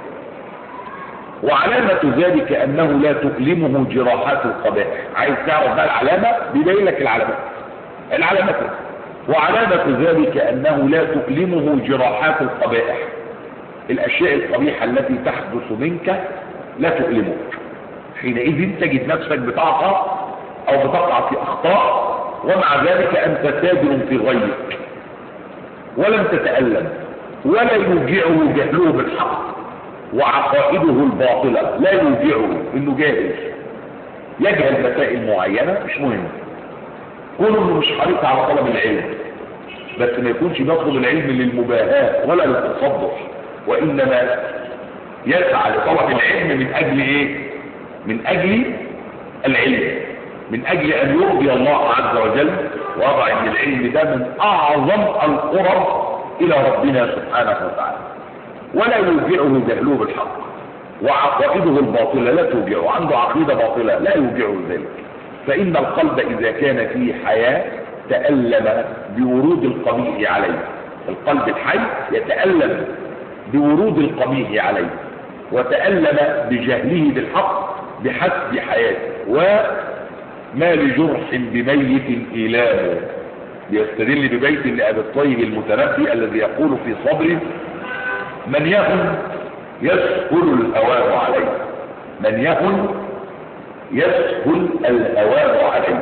وعلامة ذلك انه لا تؤلمه جراحات القبائح عايز تعرف بقى العلامة بيبين لك العلامات العلامات وعلامة ذلك انه لا تؤلمه جراحات القبائح الاشياء القبيحة التي تحدث منك لا تؤلمك حينئذ تجد نفسك بتعصى او بتقع في اخطاء ومع ذلك انت تاجر في غيك ولم تتألم ولا يوجعه جهله بالحق وعقائده الباطلة لا يوجعه انه جاهل يجهل مسائل معينة مش مهم كونه انه مش حريص على طلب العلم بس ما يكونش بيطلب العلم للمباهاة ولا للتصدق وانما يسعى لطلب العلم من اجل ايه من اجل العلم من اجل ان يرضي الله عز وجل وضع ان العلم ده من اعظم القرب الى ربنا سبحانه وتعالى ولا يوجعه جهله بالحق وعقائده الباطلة لا توجعه عنده عقيدة باطلة لا يوجعه ذلك فإن القلب إذا كان فيه حياة تألم بورود القبيح عليه القلب الحي يتألم بورود القبيح عليه وتألم بجهله بالحق بحسب حياته وما لجرح بميت إيلامه بيستدل ببيت لأبي الطيب المتنبي الذي يقول في صبره من يهن يسهل الهوان عليه من يهن يسهل الهوان عليه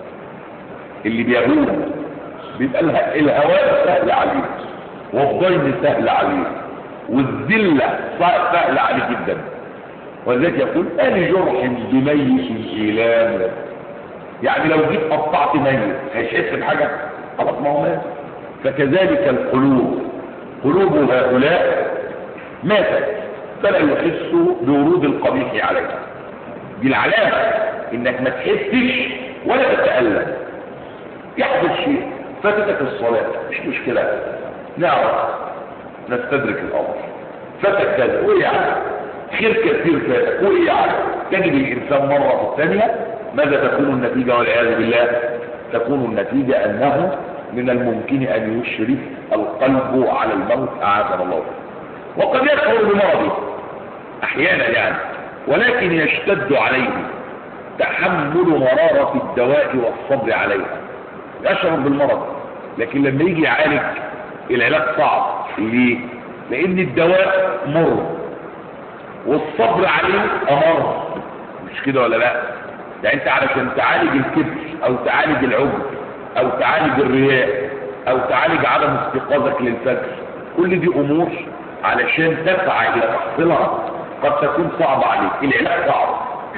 اللي بيهون بيبقى الهوان سهل عليه والضيم سهل عليه والذلة سهل عليه جدا ولذلك يقول أنا جرح بميت إيلام يعني لو جيت قطعت ميت هيحس بحاجة خلاص ما هو مات فكذلك القلوب قلوب هؤلاء ماتت فلا يحسوا بورود القبيح عليها دي العلامة انك ما تحسش ولا تتألم يحدث شيء فاتتك الصلاة مش مشكلة نعرف نستدرك الامر فاتك كذا وايه يعني خير كثير فاتك وايه يعني تجد الانسان مرة في الثانية ماذا تكون النتيجة والعياذ بالله تكون النتيجة انه من الممكن ان يشرف القلب على الموت اعاذنا الله وقد يشعر بمرضه احيانا يعني ولكن يشتد عليه تحمل مرارة الدواء والصبر عليها يشعر بالمرض لكن لما يجي يعالج العلاج صعب ليه لان الدواء مر والصبر عليه امر مش كده ولا لا ده انت علشان تعالج الكبر او تعالج العجب او تعالج الرياء او تعالج عدم استيقاظك للفجر كل دي امور علشان تسعى الى تحصيلها قد تكون صعبة عليك العلاج صعب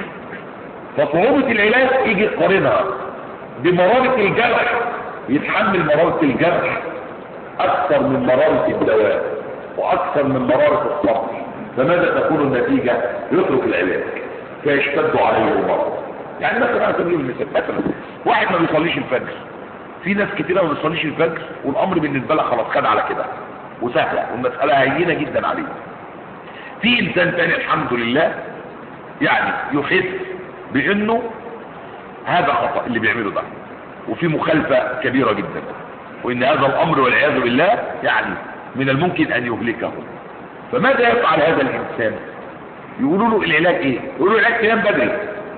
فصعوبة العلاج يجي يقارنها بمرارة الجرح يتحمل مرارة الجرح اكثر من مرارة الدواء واكثر من مرارة الصبر فماذا تكون النتيجة يترك العلاج فيشتد عليه المرض يعني مثلا على سبيل المثال مثلا واحد ما بيصليش الفجر في ناس كتيرة ما بيصليش الفجر والامر بالنسبة لها خلاص خد على كده وسهلة والمسألة هينة جدا عليه في انسان تاني الحمد لله يعني يحس بانه هذا خطأ اللي بيعمله ده وفي مخالفة كبيرة جدا وان هذا الامر والعياذ بالله يعني من الممكن ان يهلكه فماذا يفعل هذا الانسان يقولوا له العلاج ايه يقولوا له العلاج تنام بدري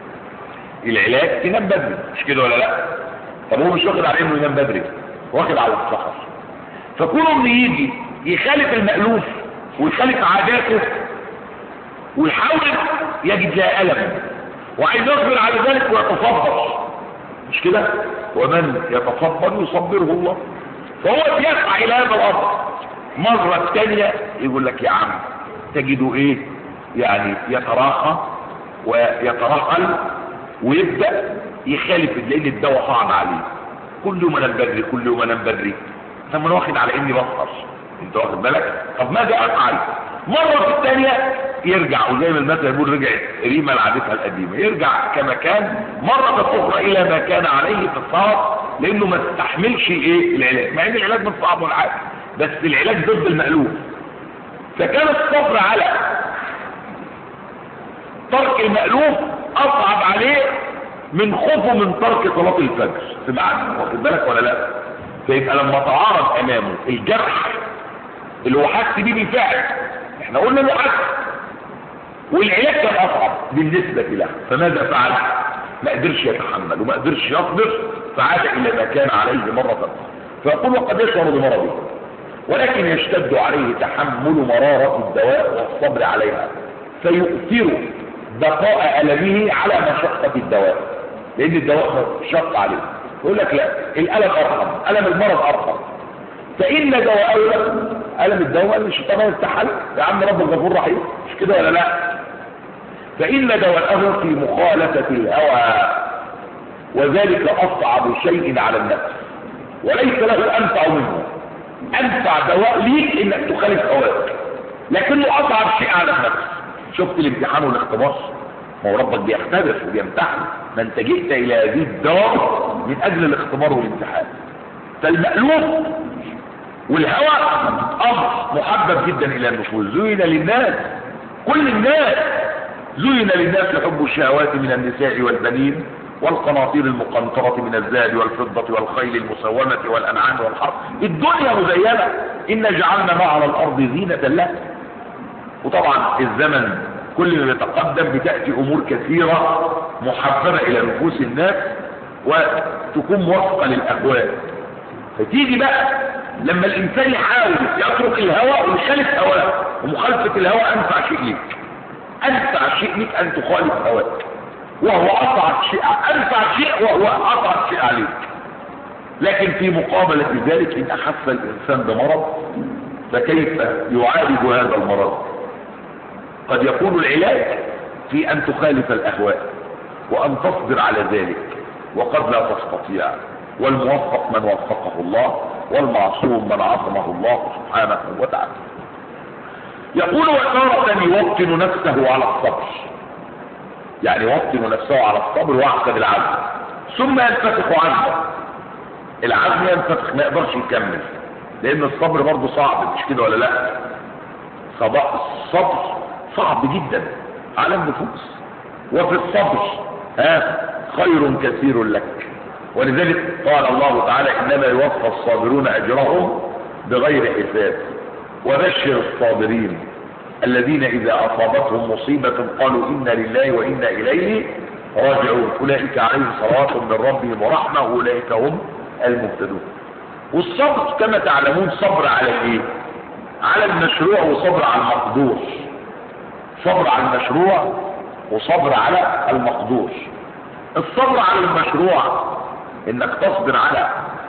العلاج تنام بدري مش كده ولا لا طب هو مش واخد على انه ينام بدري واخد على السحر فكونه انه يجي يخالف المألوف ويخالف عاداته ويحاول يجد لها ألم وعايز يصبر على ذلك ويتصبر مش كده ومن يتصبر يصبره الله فهو يسعى الى هذا الامر مرة الثانية يقول لك يا عم تجدوا ايه يعني يتراخى ويترهل ويبدأ يخالف لان الدواء صعب عليه كل يوم انام بدري كل يوم انام بدري طب انا واخد على اني بسهر انت واخد بالك طب ماذا افعل مرة في الثانية يرجع وزي ما المثل يقول رجعت ريما لعادتها القديمة يرجع كما كان مرة أخرى إلى ما كان عليه في السهر لأنه ما استحملش إيه العلاج مع إن العلاج مش صعب ولا حاجة بس العلاج ضد المألوف فكان الصبر على ترك المألوف أصعب عليه من خوفه من ترك صلاة الفجر سمعت واخد بالك ولا لا فيبقى لما تعارض أمامه الجرح اللي هو حس بيه بالفعل احنا قلنا له حس والعلاج كان اصعب بالنسبة له فماذا فعل ما قدرش يتحمل وما قدرش يصبر فعاد الى ما كان عليه مرة اخرى فيقول وقد يشعر بمرضه ولكن يشتد عليه تحمل مرارة الدواء والصبر عليها فيؤثر بقاء ألمه على مشقة الدواء لأن الدواء شق عليه يقول لك لا الألم أرحم ألم المرض أرحم فإن دواءه ألم الدواء مش طبعا استحل يا عم رب الغفور رحيم مش كده ولا لا فإن دواءه في مخالفة الهوى وذلك أصعب شيء على النفس وليس له أنفع منه أنفع دواء ليك إنك تخالف هواك لكنه أصعب شيء على النفس شفت الامتحان والاختبار ما هو ربك بيختبر وبيمتحن ما انت جئت إلى هذه الدار من أجل الاختبار والامتحان فالمألوف والهوى امر محبب جدا الى النفوس زين للناس كل الناس زين للناس حب الشهوات من النساء والبنين والقناطير المقنطرة من الذهب والفضة والخيل المسومة والأنعام والحرث الدنيا مزينة إن جعلنا ما على الأرض زينة لها وطبعا الزمن كل ما يتقدم بتأتي أمور كثيرة محببة إلى نفوس الناس وتكون موافقة للأهواء فتيجي بقى لما الانسان يحاول يترك الهوى ويخالف هواه ومخالفة الهوى انفع شيء ليك انفع شيء ليك ان تخالف هواك وهو اصعب شيء انفع شيء وهو اصعب شيء عليك لكن في مقابلة ذلك ان اخف الانسان بمرض فكيف يعالج هذا المرض قد يكون العلاج في ان تخالف الاهواء وان تصبر على ذلك وقد لا تستطيع والموفق من وفقه الله والمعصوم من عصمه الله سبحانه وتعالى يقول وتارة يوطن نفسه على الصبر يعني يوطن نفسه على الصبر ويعقد العزم ثم ينفسخ عنه العزم ينفسخ ما يقدرش يكمل لان الصبر برضه صعب مش كده ولا لا الصبر صعب جدا على النفوس وفي الصبر ها خير كثير لك ولذلك قال الله تعالى انما يوفى الصابرون اجرهم بغير حساب وبشر الصابرين الذين اذا اصابتهم مصيبة قالوا انا لله وانا اليه راجعون اولئك عليهم صلوات من ربهم ورحمة اولئك هم المهتدون والصبر كما تعلمون صبر على ايه على المشروع وصبر على المقدور صبر على المشروع وصبر على المقدور الصبر على المشروع انك تصبر على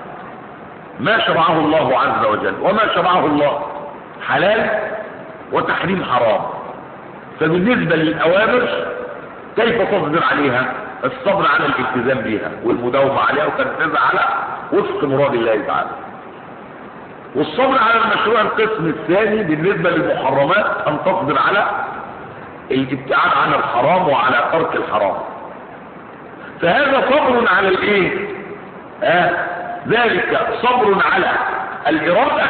ما شرعه الله عز وجل وما شرعه الله حلال وتحريم حرام فبالنسبة للأوامر كيف تصبر عليها الصبر على الالتزام بها والمداومة عليها وتنفذها على وفق مراد الله تعالى والصبر على المشروع القسم الثاني بالنسبة للمحرمات أن تصبر على الابتعاد عن الحرام وعلى ترك الحرام فهذا صبر على الايه آه ذلك صبر على الإرادة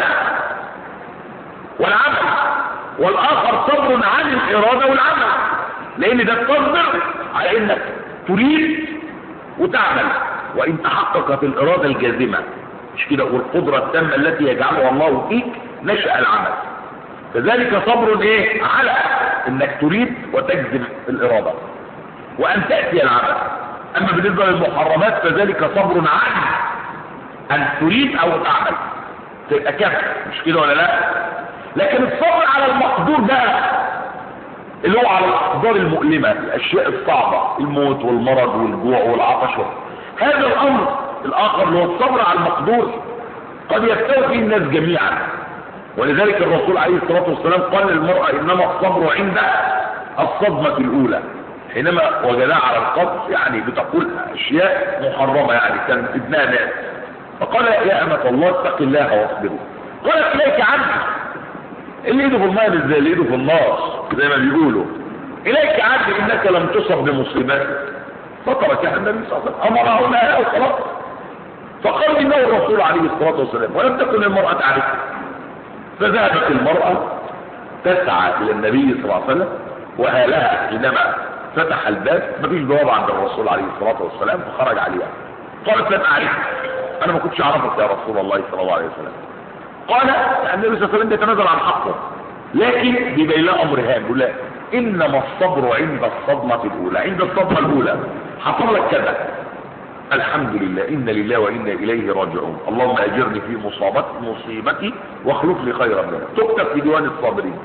والعمل والآخر صبر عن الإرادة والعمل لأن ده تصبر على إنك تريد وتعمل وإن تحققت الإرادة الجازمة مش كده والقدرة التامة التي يجعلها الله فيك نشأ العمل فذلك صبر ايه على انك تريد وتجزم الإرادة وأن تأتي العمل أما بالنسبة للمحرمات فذلك صبر عن أن تريد أو تعمل تبقى كفر مش كده ولا لا لكن الصبر على المقدور بقى اللي هو على الأقدار المؤلمة الأشياء الصعبة الموت والمرض والجوع والعطش هذا الأمر الآخر اللي هو الصبر على المقدور قد يستوي فيه الناس جميعا ولذلك الرسول عليه الصلاة والسلام قال للمرأة إنما الصبر عند الصدمة الاولى حينما وجدها على القبر يعني بتقول اشياء محرمة يعني كان ابنها ناس فقال يا امة الله اتق الله واصبروا قالت اليك عني اللي ايده في الماء مش زي اللي ايده في النار زي ما بيقولوا اليك عني انك لم تصب بمصيبتك فتركها النبي صلى الله عليه وسلم امرها لها وخلاص فقال انه الرسول عليه الصلاه والسلام ولم تكن المراه تعرفه فذهبت المراه تسعى الى النبي صلى الله عليه وسلم وهالها حينما فتح الباب مفيش جواب عند الرسول عليه الصلاه والسلام فخرج عليها قالت لم اعرفك انا ما كنتش اعرفك يا رسول الله صلى الله عليه وسلم قال النبي صلى الله عليه وسلم يتنازل عن حقه لكن بيبين لها امر هام يقول لها انما الصبر عند الصدمه الاولى عند الصدمه الاولى حصل لك كذا الحمد لله إن لله وإنا إليه راجعون اللهم أجرني في مصابتي مصيبتي واخلف لي خيرا منها تكتب في ديوان الصابرين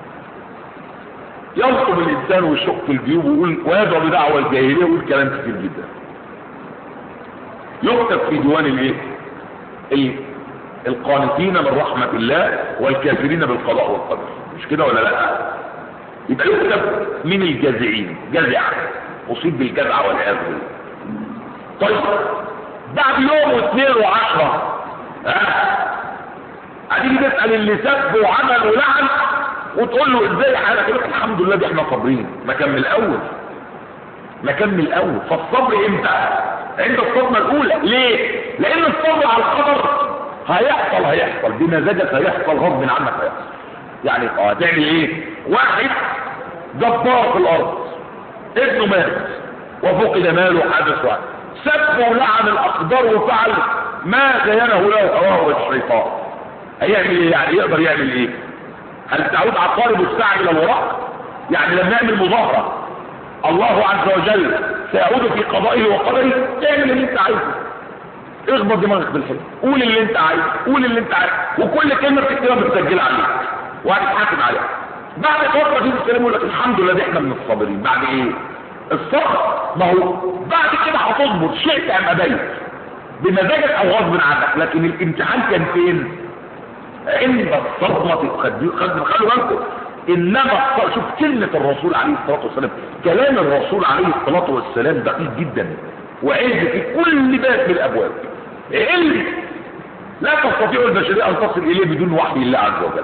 ينصب الإنسان ويشق في الجيوب ويقول ويدعو بدعوة الجاهلية ويقول كلام كتير جدا يكتب في ديوان الايه ال- القانتين من رحمة الله والكافرين بالقضاء والقدر مش كده ولا لا يبقى يكتب من الجازعين جزع أصيب بالجزع والعياذ بالله طيب بعد يوم واثنين وعشرة ها هتيجي تسأل اللي سب وعمل ولعن وتقول له ازاي حالك يقول لك الحمد لله دي احنا صابرين ما كان من الاول ما كان من الاول فالصبر امتى عند الصدمة الاولى ليه لان الصبر على الخبر هيحصل هيحصل بمزاجك هيحصل غصب عنك هيحصل يعني اه هتعمل ايه واحد جبار في الارض ابنه مات وفقد ماله حدث واحد سب ولعن الاقدار وفعل ما زينه له هواه الشيطان هيعمل ايه يعني يقدر يعمل ايه هل تعود عقارب الساعة الى الوراء يعني لما يعمل مظاهرة الله عز وجل سيعود في قضائه وقدره تعمل اللي انت عايزه اخبط دماغك بالحلم قول اللي انت عايزه قول اللي انت عايزه وكل كلمة بتكتبها بتسجلها عليك وهتتحاسب عليها بعد فترة تيجي السلام يقول لك الحمد لله دي احنا من الصابرين بعد ايه الصبر ما هو بعد كده هتصبر شئت ام ابيت بمزاجك او غصب عنك لكن الامتحان كان فين عند الصدمة خدوا خلوا بالكم انما الص- شوف كلمة الرسول عليه الصلاة والسلام كلام الرسول عليه الصلاة والسلام دقيق جدا وعز في كل باب من الابواب علم لا تستطيع البشرية ان تصل اليه بدون وحي الله عز وجل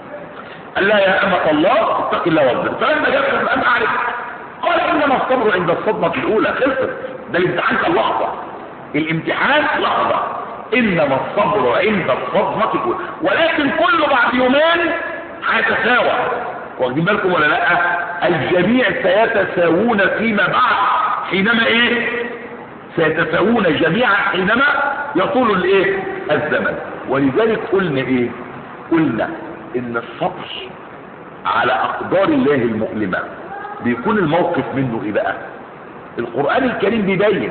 قال لا يا أمة الله اتق الله واصبر فلما جاءت أن أعرف قال إنما الصبر عند الصدمة الأولى خلصت ده الامتحان كان لحظة الامتحان لحظة إنما الصبر عند الصدمة الأولى ولكن كله بعد يومين هيتساوى واخدين بالكم ولا لا الجميع سيتساوون فيما بعد حينما ايه سيتساوون جميعا حينما يطول الايه الزمن ولذلك قلنا ايه قلنا ان الصبر على اقدار الله المؤلمة بيكون الموقف منه ايه بقى القرآن الكريم بيبين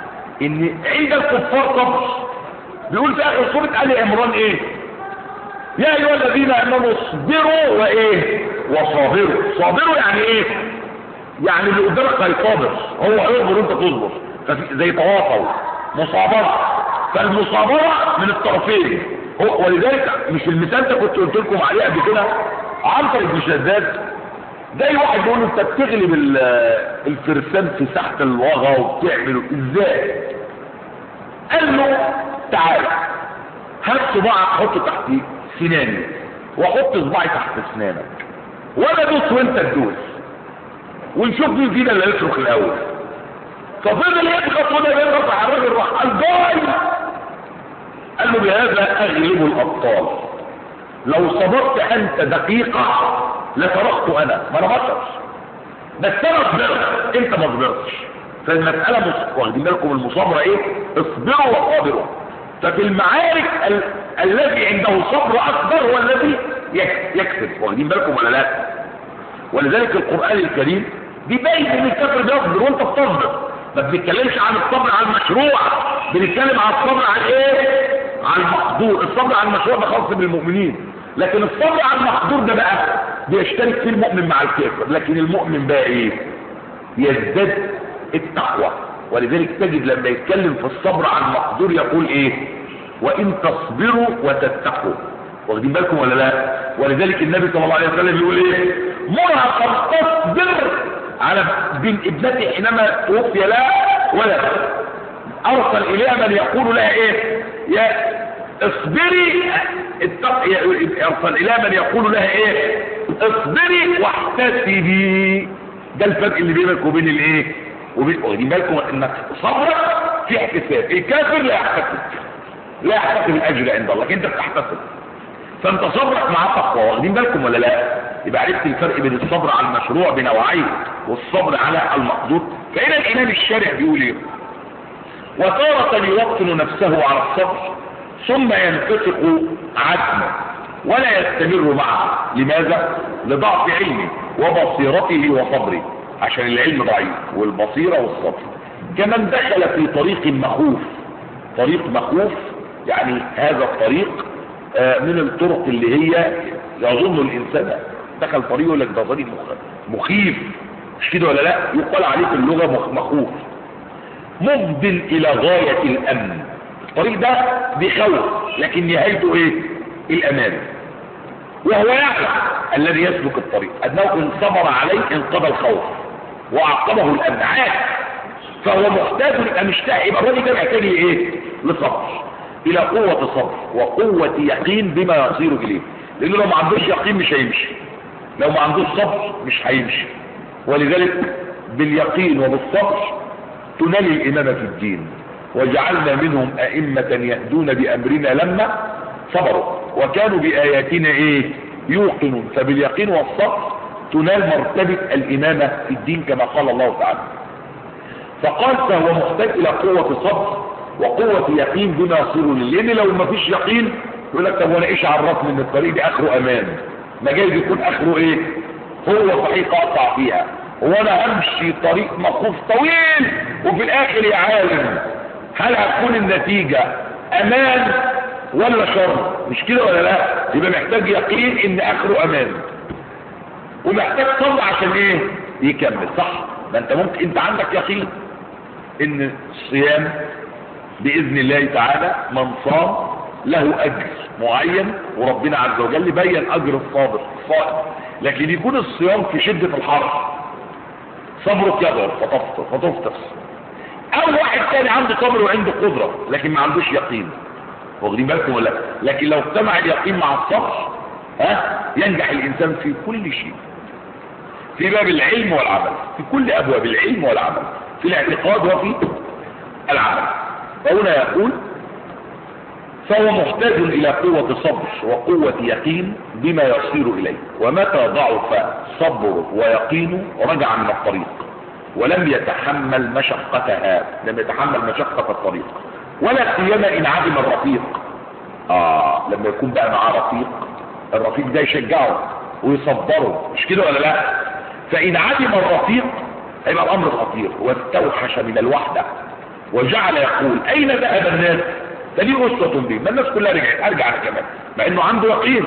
ان عند الكفار صبر بيقول في اخر سورة آل عمران ايه يا ايها الذين امنوا اصبروا وايه وصابروا صابروا يعني ايه يعني اللي قدامك هيصابر هو هيصبر وانت تصبر ففي- زي تواصل مصابرة فالمصابرة من الطرفين هو ولذلك مش المثال ده كنت قلت لكم عليه قبل كده عنتر بن شداد زي واحد بيقول له انت بتغلب ال- الفرسان في ساحة الوغى وبتعمل ازاي قال له تعال هات صباعك حطه تحت سناني وحط صباعي تحت اسنانك وانا ادوس وانت تدوس ونشوف مين فينا اللي هيصرخ الاول ففضل يضغط وده يضغط على الراجل راح قال جاي قال له بهذا اغلب الابطال لو صبرت انت دقيقة لصرخت انا ما انا بشر بس انا صبرت انت ما صبرتش فالمسألة مص- واخدين بالكم المصابرة ايه اصبروا وصابروا ففي المعارك ال... الذي عنده صبر اكبر هو الذي يك- يكسب واخدين بالكم ولا لا ولذلك القرآن الكريم بيبين ان الكافر بيصبر وانت بتصبر ما بنتكلمش عن الصبر على المشروع بنتكلم عن الصبر على ايه على المقدور الصبر على المشروع ده خاص بالمؤمنين لكن الصبر على المقدور ده بقى بيشترك فيه المؤمن مع الكافر لكن المؤمن بقى ايه يزداد التقوى ولذلك تجد لما يتكلم في الصبر على المقدور يقول ايه وان تصبروا وتتقوا واخدين بالكم ولا لا ولذلك النبي صلى الله عليه وسلم يقول ايه مرهقا تصبر على بين ابنته حينما توفي لها ولد ارسل اليها من يقول لها ايه يا اصبري اتق... ارسل اليها من يقول لها ايه اصبري واحتسبي ده الفرق اللي بينك وبين الايه وبين واخدين بالكم انك صبرك في احتساب الكافر لا يحتسب لا يحتسب الاجر عند الله انت بتحتسب فانت صبرك مع تقوى واخدين بالكم ولا لا يبقى عرفت الفرق بين الصبر على المشروع بنوعين والصبر على المقدور فهنا الامام الشارع بيقول ايه وتارة يوطن نفسه على الصبر ثم ينفسق عزمه ولا يستمر معه لماذا لضعف علمه وبصيرته وصبره عشان العلم ضعيف والبصيرة والصبر كمن دخل في طريق مخوف طريق مخوف يعني هذا الطريق آه، من الطرق اللي هي يظن الانسان دخل طريق يقول لك ده طريق مخ- مخيف مش كده ولا لا يقال عليه في اللغه مخ- مخوف مفضل الى غايه الامن الطريق ده بيخوف لكن نهايته ايه الامان وهو يعلم الذي يسلك الطريق انه ان صبر عليه انقضى الخوف وعقبه الامن عاد فهو محتاج يبقى مشتاق يبقى الراجل ده محتاج ايه لصبر الى قوه صبر وقوه يقين بما يصير اليه لانه لو ما عندوش يقين مش هيمشي لو ما عندوش صبر مش هيمشي ولذلك باليقين وبالصبر تنال الامامه في الدين وجعلنا منهم ائمه يهدون بامرنا لما صبروا وكانوا باياتنا ايه يوقنون فباليقين والصبر تنال مرتبه الامامه في الدين كما قال الله تعالى فقال فهو محتاج الى قوة صبر وقوة يقين بما يصير ليه لان لو ما فيش يقين يقول لك طب وانا ايش عرفني ان الطريق دي اخره امان ما جايز يكون اخره ايه هو صحيح اقطع فيها وانا همشي طريق مخوف طويل وفي الاخر يا عالم هل هتكون النتيجة امان ولا شر مش كده ولا لا يبقى محتاج يقين ان اخره امان ومحتاج صبر عشان ايه يكمل صح ما انت ممكن انت عندك يقين ان الصيام باذن الله تعالى من صام له اجر معين وربنا عز وجل بين اجر الصابر الصائم لكن يكون الصيام في شدة الحر صبرك يضعف فتفطر فتفطر او واحد تاني عنده صبر وعنده قدرة لكن ما عندوش يقين واخدين بالكم ولا لا؟ لكن لو اجتمع اليقين مع الصبر ها ينجح الانسان في كل شيء في باب العلم والعمل في كل ابواب العلم والعمل في الاعتقاد وفي العمل فهنا يقول فهو محتاج الى قوة صبر وقوة يقين بما يصير اليه ومتى ضعف صبره ويقينه رجع من الطريق ولم يتحمل مشقتها لم يتحمل مشقة الطريق ولا سيما ان عدم الرفيق اه لما يكون بقى معاه رفيق الرفيق ده يشجعه ويصبره مش كده ولا لا فان عدم الرفيق هيبقى الامر خطير واستوحش من الوحدة وجعل يقول اين ذهب الناس ده دي اسوة بي ما الناس كلها رجعت ارجع انا كمان مع انه عنده يقين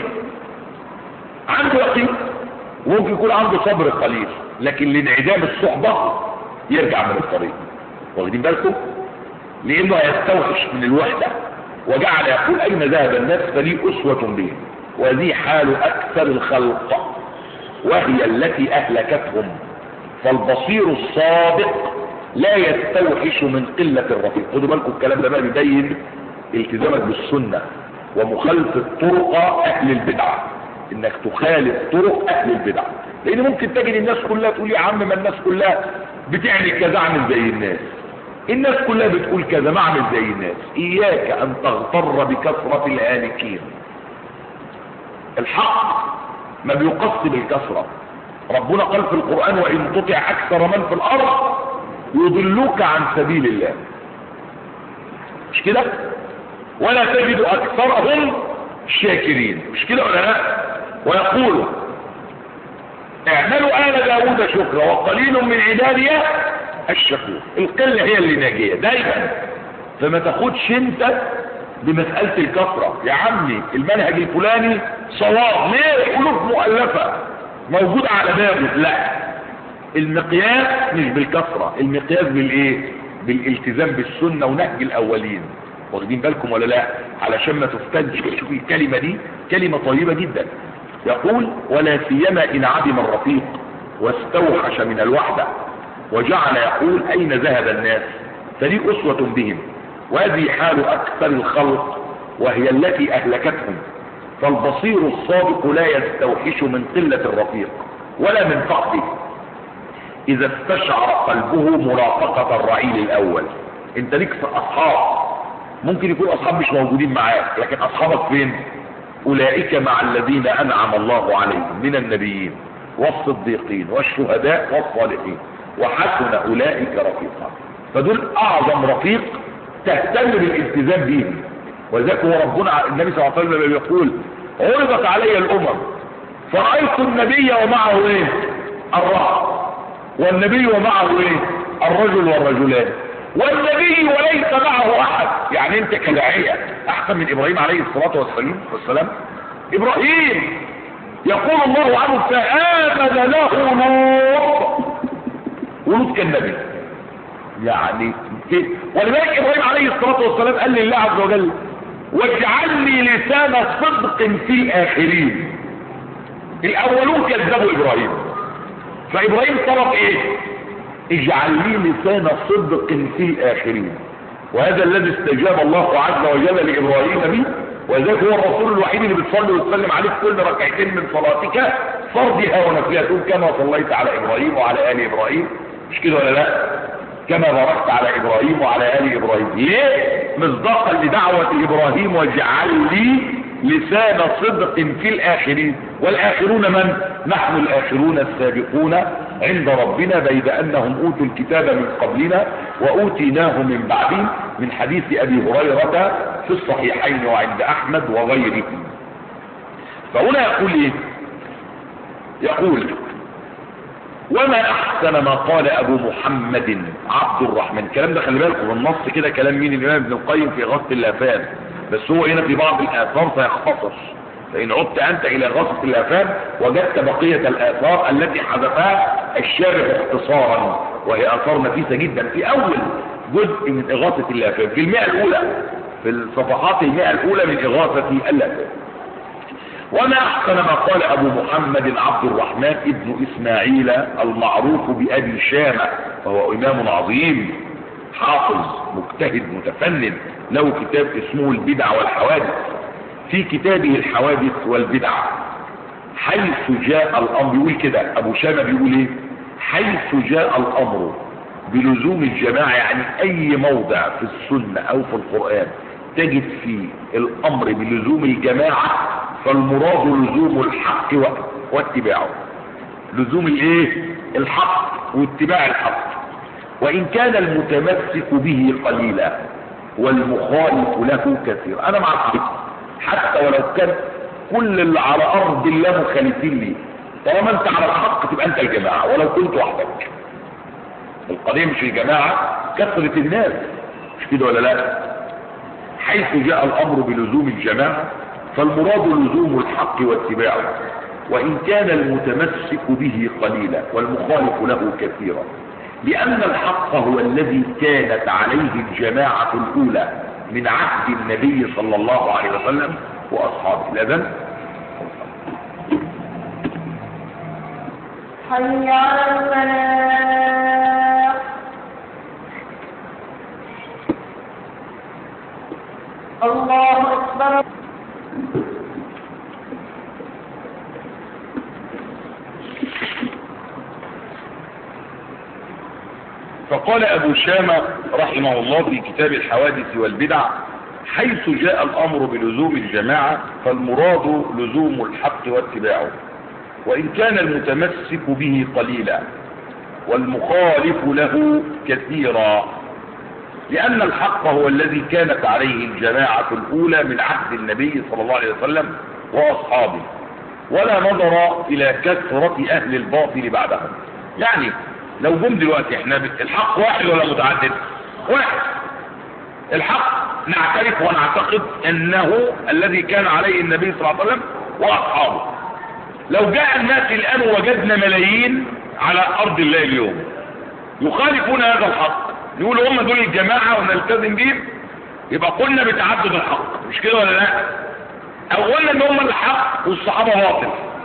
عنده يقين وممكن يكون عنده صبر قليل لكن لانعدام الصحبة يرجع من الطريق واخدين بالكم لانه هيستوحش من الوحدة وجعل يقول اين ذهب الناس فلي اسوة به وذي حال اكثر الخلق وهي التي اهلكتهم فالبصير الصادق لا يستوحش من قلة الرفيق خدوا بالكم الكلام ده بقى بيبين التزامك بالسنة ومخالفة طرق اهل البدعة انك تخالف طرق اهل البدعة لان ممكن تجد الناس كلها تقول يا عم ما الناس كلها بتعمل كذا اعمل زي الناس الناس كلها بتقول كذا ما اعمل زي الناس اياك ان تغتر بكثرة الهالكين الحق ما بيقص بالكثرة ربنا قال في القرآن وإن تطع أكثر من في الأرض يضلوك عن سبيل الله مش كده ولا تجد أكثرهم شاكرين مش كده ولا لا ويقولوا اعملوا آل داود شكرا وقليل من عبادي الشكور القلة هي اللي ناجية دايما فما تاخدش انت بمسألة الكثرة يا عمي المنهج الفلاني صواب ليه قلوب مؤلفة موجود على بابه لا المقياس مش بالكثرة المقياس بالايه بالالتزام بالسنة ونهج الاولين واخدين بالكم ولا لا علشان ما تفتنش شوف الكلمة دي كلمة طيبة جدا يقول ولا سيما ان عدم الرفيق واستوحش من الوحدة وجعل يقول اين ذهب الناس فدي اسوة بهم وهذه حال اكثر الخلق وهي التي اهلكتهم فالبصير الصادق لا يستوحش من قلة الرفيق ولا من فقده اذا استشعر قلبه مرافقة الرعيل الاول انت ليك اصحاب ممكن يكون اصحاب مش موجودين معاك لكن اصحابك فين اولئك مع الذين انعم الله عليهم من النبيين والصديقين والشهداء والصالحين وحسن اولئك رفيقا فدول اعظم رفيق تهتم بالالتزام بهم وذلك هو ربنا النبي صلى الله عليه وسلم يقول عرضت علي الامم فرأيت النبي ومعه ايه الرهط والنبي ومعه ايه الرجل والرجلان والنبي وليس معه احد يعني انت كداعية احسن من ابراهيم عليه الصلاة والسلام والسلام ابراهيم يقول الله عنه فآمن له لوط ولوط كالنبي يعني كده ولذلك ابراهيم عليه الصلاة والسلام قال لله عز وجل واجعل لي لسان صدق في الاخرين الاولون كذبوا ابراهيم فابراهيم طلب ايه اجعل لي لسان صدق في الاخرين وهذا الذي استجاب الله عز وجل لابراهيم به وذلك هو الرسول الوحيد اللي بتصلي وتسلم عليه في كل ركعتين من صلاتك فرضها ونفلها تقول كما صليت على ابراهيم وعلى ال ابراهيم مش كده ولا لا كما باركت على ابراهيم وعلى ال ابراهيم ليه مصداقا لدعوة ابراهيم واجعل لي لسان صدق في الاخرين والاخرون من نحن الاخرون السابقون عند ربنا بيد انهم اوتوا الكتاب من قبلنا واوتيناه من بعدهم من حديث ابي هريرة في الصحيحين وعند احمد وغيره فهنا يقول ايه يقول وما احسن ما قال ابو محمد عبد الرحمن الكلام ده خلي بالكم النص كده كلام مين الامام ابن القيم في غصة الافان بس هو هنا في بعض الاثار سيختصر فان عدت انت الى غصة الافان وجدت بقية الاثار التي حذفها الشارع اختصارا وهي اثار نفيسة جدا في اول جزء من اغاثة الافان في المئة الاولى في الصفحات المئة الاولى من اغاثة الافان وما احسن ما قال ابو محمد عبد الرحمن ابن اسماعيل المعروف بابي شامة وهو امام عظيم حافظ مجتهد متفنن له كتاب اسمه البدع والحوادث في كتابه الحوادث والبدع حيث جاء الامر بيقول كده ابو شامة بيقول ايه حيث جاء الامر بلزوم الجماعة يعني اي موضع في السنة او في القرآن تجد فيه الامر بلزوم الجماعة فالمراد لزوم الحق واتباعه لزوم الايه الحق واتباع الحق وان كان المتمسك به قليلا والمخالف له كثير انا مع كده حتى ولو كان كل اللي على ارض الله مخالفين لي طالما انت على الحق تبقى انت الجماعة ولو كنت وحدك القضية مش الجماعة كثرة الناس مش كده ولا لا حيث جاء الامر بلزوم الجماعة فالمراد لزوم الحق واتباعه وإن كان المتمسك به قليلا والمخالف له كثيرا لأن الحق هو الذي كانت عليه الجماعة الأولى من عهد النبي صلى الله عليه وسلم وأصحابه الأذن حي على الفلاح الله أكبر فقال أبو شامة رحمه الله في كتاب الحوادث والبدع حيث جاء الأمر بلزوم الجماعة فالمراد لزوم الحق واتباعه وإن كان المتمسك به قليلا والمخالف له كثيرا لأن الحق هو الذي كانت عليه الجماعة الأولى من عهد النبي صلى الله عليه وسلم وأصحابه ولا نظر إلى كثرة أهل الباطل بعدهم يعني لو جم دلوقتي احنا الحق واحد ولا متعدد واحد الحق نعترف ونعتقد انه الذي كان عليه النبي صلى الله عليه وسلم واصحابه لو جاء الناس الان وجدنا ملايين على ارض الله اليوم يخالفون هذا الحق يقولوا هم دول الجماعة ونلتزم بهم يبقى قلنا بتعدد الحق مش كده ولا لا او قلنا ان هم الحق والصحابة باطل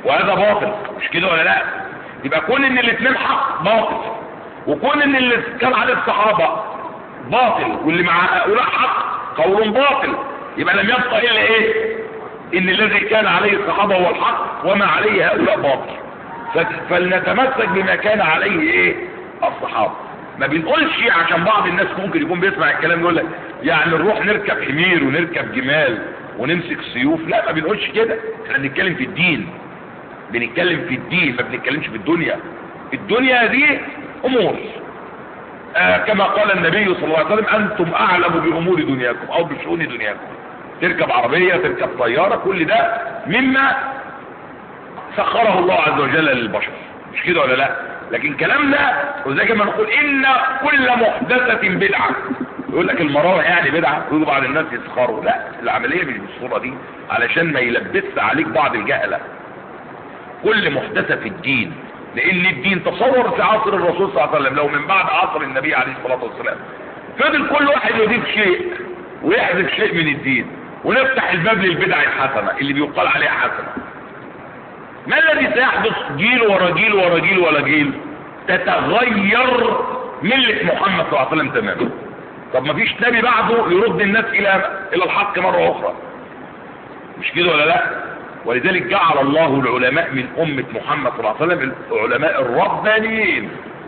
وهذا باطل مش كده ولا لا يبقى كون ان الاثنين حق باطل وكون ان اللي كان عليه الصحابة باطل واللي مع هؤلاء حق قول باطل يبقى لم يبقى الا ايه ان الذي كان عليه الصحابة هو الحق وما عليه هؤلاء باطل ف- فلنتمسك بما كان عليه ايه الصحابة ما بنقولش عشان بعض الناس ممكن يكون بيسمع الكلام يقول لك يعني نروح نركب حمير ونركب جمال ونمسك سيوف لا ما بنقولش كده احنا بنتكلم في الدين بنتكلم في الدين ما بنتكلمش في الدنيا الدنيا دي امور آه كما قال النبي صلى الله عليه وسلم انتم اعلم بامور دنياكم او بشؤون دنياكم تركب عربية تركب طيارة كل ده مما سخره الله عز وجل للبشر مش كده ولا لا لكن كلامنا وزي ما نقول ان كل محدثة بدعة يقول لك المراوح يعني بدعة يقولوا بعض الناس يسخروا لا العملية مش بالصورة دي علشان ما يلبس عليك بعض الجهلة كل محدثة في الدين لان الدين تصور في عصر الرسول صلى الله عليه وسلم لو من بعد عصر النبي عليه الصلاة والسلام فضل كل واحد يضيف شيء ويحذف شيء من الدين ونفتح الباب للبدع الحسنة اللي بيقال عليها حسنة ما الذي سيحدث جيل ورا جيل ورا جيل ورا جيل تتغير ملة محمد صلى الله عليه وسلم تماما طب ما فيش نبي بعده يرد الناس الى الى الحق مرة اخرى مش كده ولا لا ولذلك جعل الله العلماء من امة محمد صلى الله عليه وسلم العلماء الربانيين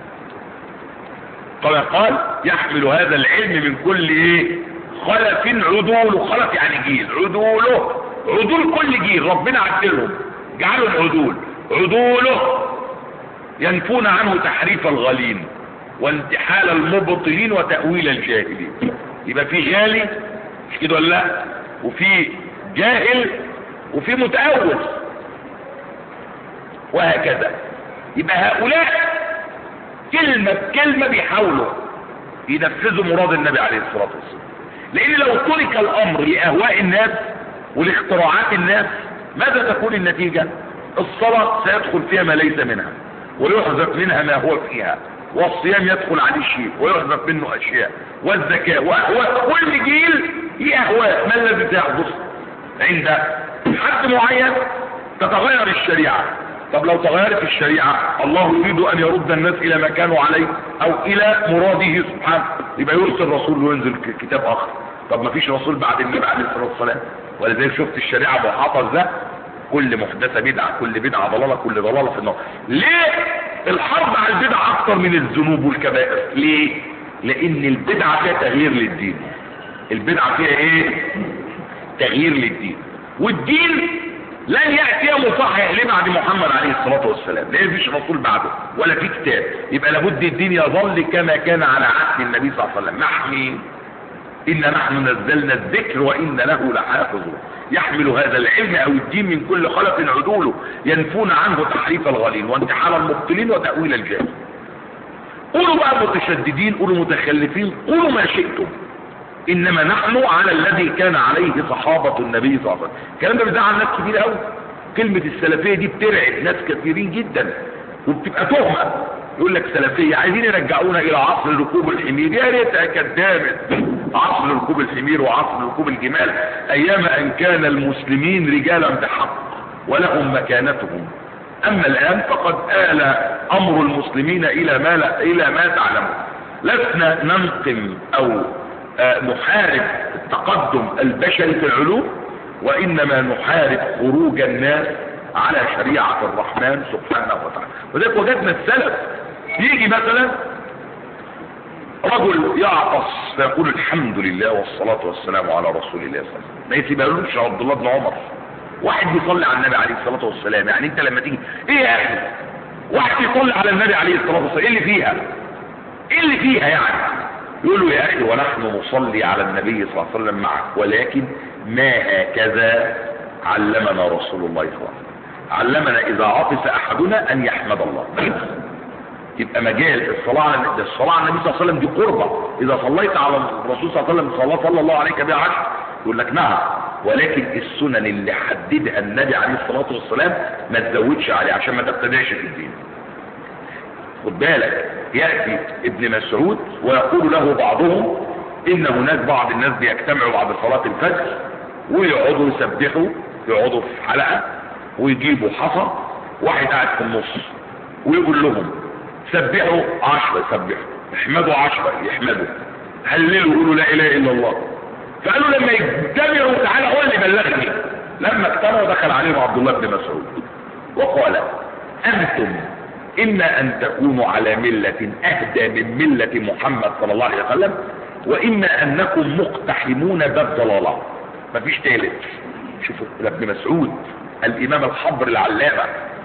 كما قال يحمل هذا العلم من كل ايه خلف عدول خلف يعني جيل عدوله عدول كل جيل ربنا عدلهم جعلوا العدول عدوله ينفون عنه تحريف الغالين وانتحال المبطلين وتأويل الجاهلين يبقى في غالي مش كده ولا لا وفي جاهل وفي متأول وهكذا يبقى هؤلاء كلمة بكلمة بيحاولوا ينفذوا مراد النبي عليه الصلاة والسلام لان لو ترك الامر لاهواء الناس ولاختراعات الناس ماذا تكون النتيجة الصلاة سيدخل فيها ما ليس منها ويحذف منها ما هو فيها والصيام يدخل عليه شيء ويحذف منه اشياء والزكاة واهواء كل جيل ليه اهواء ما الذي سيحدث عند حد معين تتغير الشريعة طب لو تغيرت الشريعة الله يريد ان يرد الناس الى ما كانوا عليه او الى مراده سبحانه يبقى يرسل رسول وينزل ك- كتاب اخر طب ما فيش رسول بعد النبي عليه الصلاة والسلام ولذلك شفت الشريعة محافظ ده كل محدثة بدعة كل بدعة ضلالة كل ضلالة في النار ليه الحرب على البدعة اكتر من الذنوب والكبائر ليه لان البدعة فيها تغيير للدين البدعة فيها ايه تغيير للدين والدين لن يأتي مصحح ليه بعد محمد عليه الصلاة والسلام لا فيش رسول بعده ولا في كتاب يبقى لابد الدين يظل كما كان على عهد النبي صلى الله عليه وسلم محمي إن نحن نزلنا الذكر وإن له لحافظون يحمل هذا العلم أو الدين من كل خلف عدوله ينفون عنه تحريف الغالين وانتحال المبطلين وتأويل الجاهل قولوا بقى متشددين قولوا متخلفين قولوا ما شئتم انما نحن على الذي كان عليه صحابة النبي صلى الله عليه وسلم الكلام ده بيزعل ناس كتير قوي كلمة السلفية دي بترعب ناس كثيرين جدا وبتبقى تهمة يقول لك سلفية عايزين يرجعونا الى عصر ركوب الحمير يا ريتها كدامت عصر ركوب الحمير وعصر ركوب الجمال ايام ان كان المسلمين رجالا بحق ولهم مكانتهم اما الان فقد آل امر المسلمين الى ما لا الى ما تعلمون لسنا ننقم او آه، نحارب التقدم البشري في العلوم وانما نحارب خروج الناس على شريعة الرحمن سبحانه وتعالى وذلك وجدنا السلف يجي مثلا رجل يعطس فيقول الحمد لله والصلاة والسلام على رسول الله صلى الله عليه وسلم ما يسيبهلوش عبد الله بن عمر واحد بيصلي على النبي عليه الصلاة والسلام يعني انت لما تيجي ايه يا اخي واحد يصلي على النبي عليه الصلاة والسلام ايه اللي فيها ايه اللي فيها يعني يقول له يا اخي ونحن نصلي على النبي صلى الله عليه وسلم معك ولكن ما هكذا علمنا رسول الله صلى الله عليه وسلم علمنا اذا عطس احدنا ان يحمد الله يبقى مجال الصلاة على ده الصلاة على النبي صلى الله عليه وسلم دي قربة اذا صليت على الرسول صلى الله عليه وسلم صلى صلى الله عليك بها عشر يقول لك نعم ولكن السنن اللي حددها النبي عليه الصلاة والسلام ما تزودش عليه عشان ما تبتدعش في الدين خد بالك يأتي ابن مسعود ويقول له بعضهم ان هناك بعض الناس بيجتمعوا بعد صلاة الفجر ويقعدوا يسبحوا يقعدوا في حلقة ويجيبوا حصى واحد قاعد في النص ويقول لهم سبحوا عشرة يسبحوا احمدوا عشرة يحمدوا هللوا يقولوا لا اله الا الله فقالوا لما يجتمعوا تعالى هو اللي بلغني لما اجتمعوا دخل عليهم عبد الله بن مسعود وقال انتم اما ان تكونوا على ملة اهدى من ملة محمد صلى الله عليه وسلم واما انكم مقتحمون باب ضلالة مفيش تالت شوفوا ابن مسعود الامام الحبر العلامة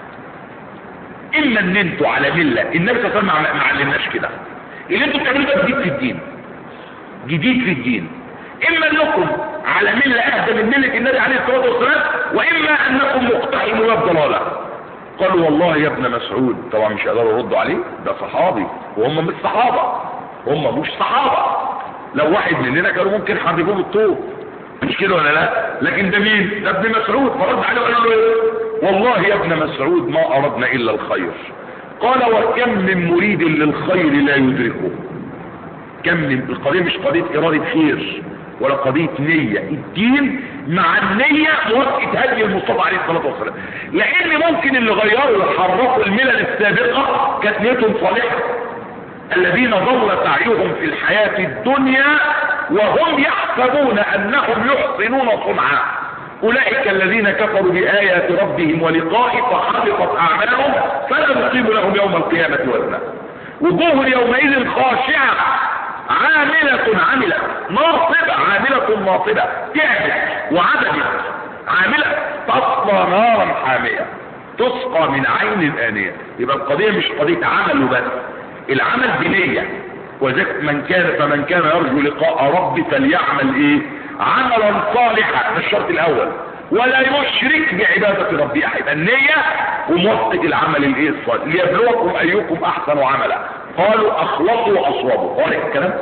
اما ان انتوا على ملة النبي صلى الله عليه وسلم ما علمناش كده اللي انتوا بتعملوه ده جديد في الدين جديد في الدين اما انكم على ملة اهدى من ملة النبي عليه الصلاة والسلام واما انكم مقتحمون باب ضلالة قالوا والله يا ابن مسعود طبعا مش قدروا يردوا عليه ده صحابي وهم مش صحابة هم مش صحابة لو واحد مننا كانوا ممكن حرفوه بالطوب مش كده ولا لا لكن ده مين ده ابن مسعود فرد عليه وقال له ايه والله يا ابن مسعود ما اردنا الا الخير قال وكم من مريد للخير لا يدركه كم من القضية مش قضية ارادة خير ولا قضية نية الدين مع النية موافقة هدي المصطفى عليه الصلاة والسلام لان ممكن اللي غيروا وحرفوا الملل السابقة كانت نيتهم صالحة الذين ضل سعيهم في الحياة الدنيا وهم يحسبون انهم يحسنون صنعا اولئك الذين كفروا بآيات ربهم ولقائه فحبطت اعمالهم فلا نقيم لهم يوم القيامة وزنا وجوه يومئذ خاشعة عاملة عملة ناصبة عاملة ناصبة تعبت وعبدت عاملة تصلى نارا حامية تسقى من عين آنية يبقى القضية مش قضية عمل وبس العمل بنية وذلك من كان فمن كان يرجو لقاء رب فليعمل ايه عملا صالحا ده الشرط الاول ولا يشرك بعبادة ربه احدا النية وموفق العمل الايه الصالح ليبلوكم ايكم احسن عملا قالوا اخلصوا واصوبوا قال الكلام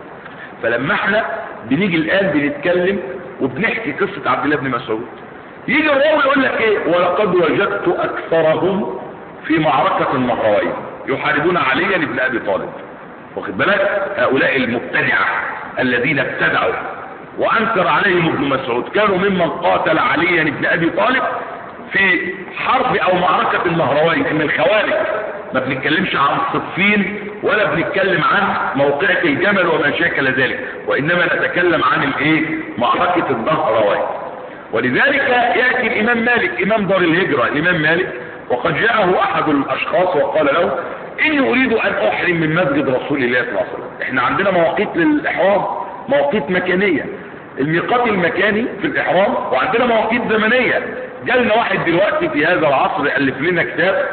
فلما احنا بنيجي الان بنتكلم وبنحكي قصة عبد الله بن مسعود يجي الراوي يقول لك ايه ولقد وجدت اكثرهم في معركة النهروين يحاربون عليا بن ابي طالب واخد بالك هؤلاء المبتدعة الذين ابتدعوا وانكر عليهم ابن مسعود كانوا ممن قاتل عليا بن ابي طالب في حرب او معركة النهروين من الخوارج ما بنتكلمش عن صفين ولا بنتكلم عن موقعة الجمل وما شاكل ذلك وانما نتكلم عن الايه معركة النهروين ولذلك يأتي الامام مالك امام دار الهجرة الامام مالك وقد جاءه احد الاشخاص وقال له اني اريد ان احرم من مسجد رسول الله صلى الله عليه وسلم احنا عندنا مواقيت للاحرام مواقيت مكانية الميقات المكاني في الاحرام وعندنا مواقيت زمنية جالنا واحد دلوقتي في هذا العصر الف لنا كتاب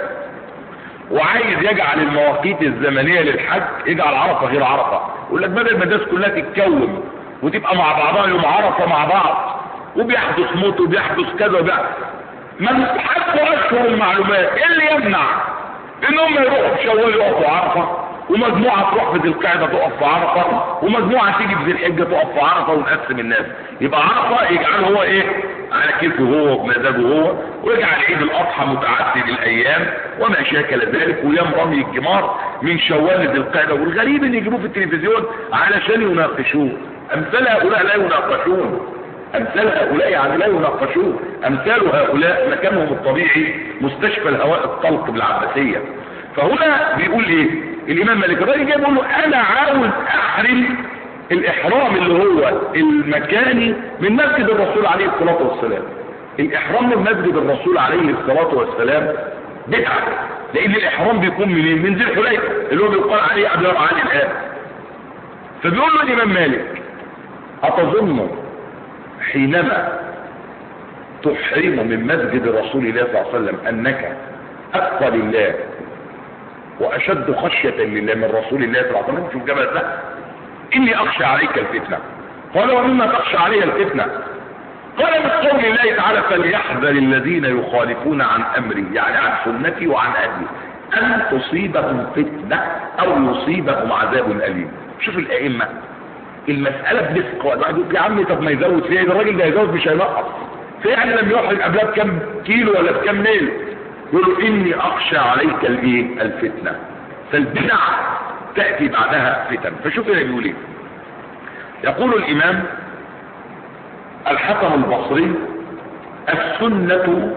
وعايز يجعل المواقيت الزمنية للحج يجعل عرفة غير عرفة يقول لك بدل المدارس كلها تتكون وتبقى مع بعضها يوم عرفة مع بعض وبيحدث موت وبيحدث كذا وبيحدث من حتى اشهر المعلومات ايه اللي يمنع ان هم يروحوا في شوال يقفوا عرفة ومجموعة تروح في ذي القعدة تقف في عرفة ومجموعة تيجي في ذي الحجة تقف في عرفة ونقسم الناس يبقى عرفة يجعل هو ايه على كيفه هو وبمزاجه هو ويجعل عيد الاضحى متعدد الايام وما شاكل ذلك ويوم رمي الجمار من شوال ذي القعدة والغريب ان يجيبوه في التلفزيون علشان يناقشوه امثال هؤلاء لا يناقشون امثال هؤلاء يعني لا يناقشون امثال هؤلاء مكانهم الطبيعي مستشفى الهواء الطلق بالعباسية فهنا بيقول ايه الامام مالك الراجل جاي بيقول له انا عاوز احرم الاحرام اللي هو المكاني من مسجد الرسول عليه الصلاة والسلام الاحرام من مسجد الرسول عليه الصلاة والسلام بدعة لان الاحرام بيكون منين من ذي الحليفة اللي هو بيقال عليه قبل علي الان فبيقول له الامام مالك اتظن حينما تحرم من مسجد رسول الله صلى الله عليه وسلم انك اتقى لله واشد خشية لله من رسول الله صلى الله عليه وسلم شوف جبل ده اني اخشى عليك الفتنة قال ومما تخشى علي الفتنة قال من قول الله تعالى فليحذر الذين يخالفون عن امري يعني عن سنتي وعن اهلي ان تصيبهم فتنة او يصيبهم عذاب اليم شوف الائمة المسألة برزق واحد يقول يا عمي طب ما يزود فيها ده الراجل ده يزود مش هينقص فيعني لم يحرم قبلها بكم كيلو ولا بكم ميل يقول اني اخشى عليك الايه الفتنة فالبدع تأتي بعدها فتن فشوف هنا بيقول ايه يقول الامام الحكم البصري السنة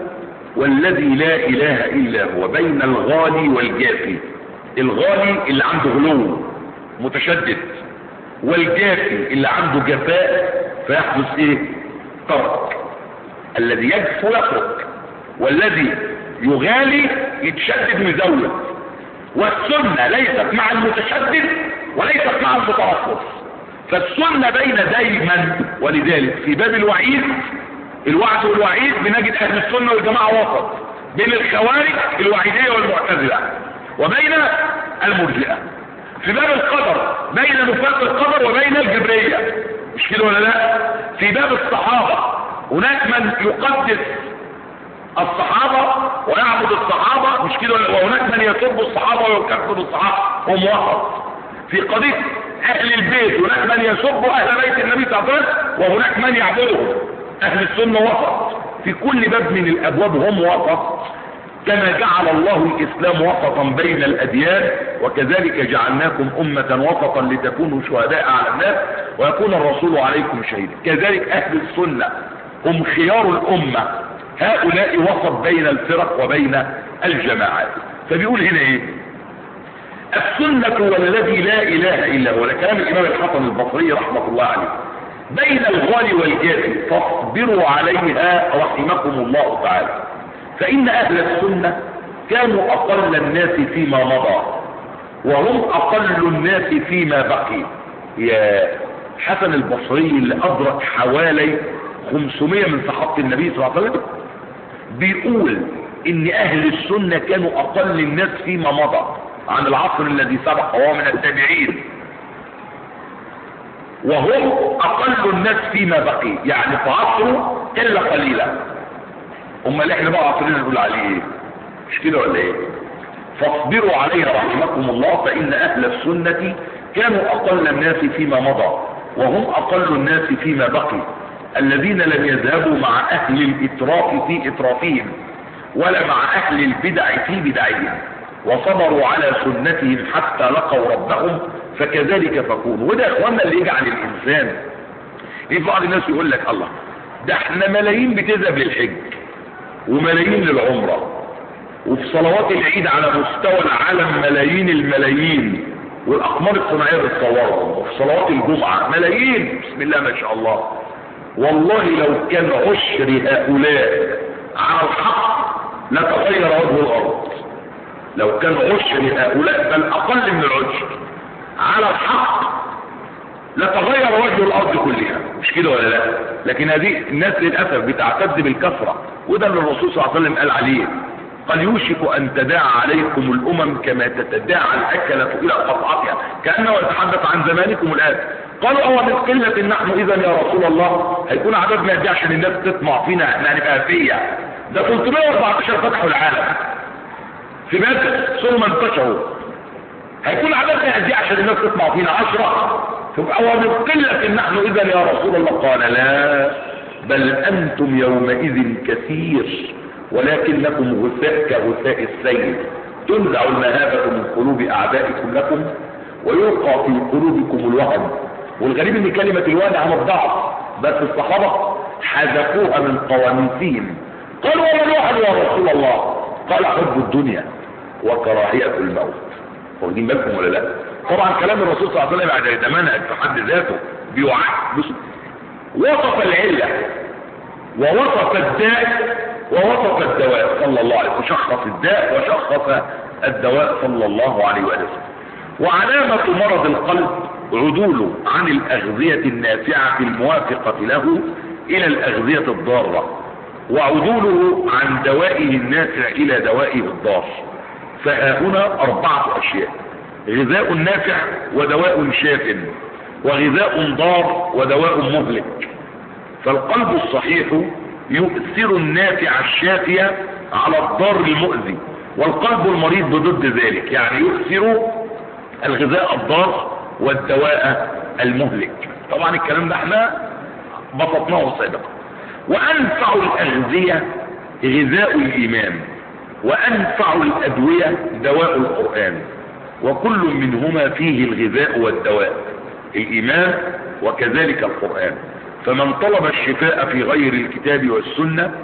والذي لا اله الا هو بين الغالي والجافي الغالي اللي عنده غلو متشدد والجافي اللي عنده جفاء فيحدث ايه ترك الذي يجفو يترك والذي يغالي يتشدد مزود والسنة ليست مع المتشدد وليست مع المترفض فالسنة بين دايما ولذلك في باب الوعيد الوعد والوعيد بنجد اهل السنة والجماعة وسط بين الخوارج الوعيدية والمعتزلة وبين المرجئة في باب القدر بين نفاق القدر وبين الجبرية مش كده ولا لا في باب الصحابة هناك من يقدس الصحابة ويعبد الصحابة مش كده وهناك من يسب الصحابة ويكفر الصحابة هم وسط في قضية اهل البيت هناك من يسب اهل بيت النبي صلى الله عليه وسلم وهناك من يعبدهم اهل السنة وسط في كل باب من الابواب هم وسط كما جعل الله الاسلام وسطا بين الاديان وكذلك جعلناكم امة وسطا لتكونوا شهداء على الناس ويكون الرسول عليكم شهيدا كذلك اهل السنة هم خيار الامة هؤلاء وسط بين الفرق وبين الجماعات فبيقول هنا ايه السنة والذي لا اله الا هو كلام الامام الحسن البصري رحمة الله عليه بين الغالي والجافي فاصبروا عليها رحمكم الله تعالى فإن أهل السنة كانوا أقل الناس فيما مضى وهم أقل الناس فيما بقي يا حسن البصري اللي أدرك حوالي 500 من صحابة النبي صلى الله عليه وسلم بيقول إن أهل السنة كانوا أقل الناس فيما مضى عن العصر الذي سبق وهو من التابعين وهم أقل الناس فيما بقي يعني في عصره إلا قليلا هم اللي احنا بقى عصرنا نقول عليه ايه مش كده ولا ايه فاصبروا عليها رحمكم الله فإن أهل السنة كانوا أقل الناس فيما مضى وهم أقل الناس فيما بقي الذين لم يذهبوا مع أهل الإتراف في إترافهم ولا مع أهل البدع في بدعهم وصبروا على سنتهم حتى لقوا ربهم فكذلك تكون وده يا اخوانا اللي يجعل الإنسان في بعض الناس يقول لك الله ده احنا ملايين بتذهب للحج وملايين للعمرة وفي صلوات العيد على مستوى العالم ملايين الملايين والأقمار الصناعية بتصورهم وفي صلوات الجمعة ملايين بسم الله ما شاء الله والله لو كان عشر هؤلاء على الحق لتغير وجه الأرض لو كان عشر هؤلاء بل أقل من العشر على الحق لتغير وجه الأرض كلها مش كده ولا لا لكن هذه الناس للأسف بتعتد بالكثرة وده اللي الرسول صلى الله عليه وسلم قال عليه قال يوشك أن تداعى عليكم الأمم كما تتداعى الأكلة إلى قطعتها كأنه يتحدث عن زمانكم الآن قالوا أو من قلة نحن إذا يا رسول الله هيكون عددنا قد عشان الناس تطمع فينا احنا هنبقى فيا ده 314 فتحوا العالم في بدر ثم انتشروا هيكون عددنا قد عشان الناس تطمع فينا 10 تبقى ومن قلة نحن إذا يا رسول الله قال لا بل أنتم يومئذ كثير ولكنكم غثاء كغثاء السيل تنزع المهابة من قلوب أعدائكم لكم ويلقى في قلوبكم الوهن والغريب ان كلمة الوهن عن الضعف بس الصحابة حذفوها من قواميسهم قالوا وما الوهن يا رسول الله قال حب الدنيا وكراهية الموت واخدين بالكم ولا لا طبعا كلام الرسول صلى الله عليه وسلم بعد ده منهج في حد ذاته بيوعد وصف العلة ووصف الداء ووصف الدواء صلى الله عليه وسلم وشخص الداء وشخص الدواء صلى الله عليه وسلم وعلامة مرض القلب عدوله عن الأغذية النافعة الموافقة له إلى الأغذية الضارة وعدوله عن دوائه النافع إلى دوائه الضار فها هنا أربعة أشياء غذاء نافع ودواء شاف وغذاء ضار ودواء مهلك فالقلب الصحيح يؤثر النافع الشافية على الضار المؤذي والقلب المريض بضد ذلك يعني يؤثر الغذاء الضار والدواء المهلك طبعا الكلام ده احنا بسطناه سابقا وانفع الاغذية غذاء الايمان وانفع الادوية دواء القرآن وكل منهما فيه الغذاء والدواء الايمان وكذلك القرآن فمن طلب الشفاء في غير الكتاب والسنة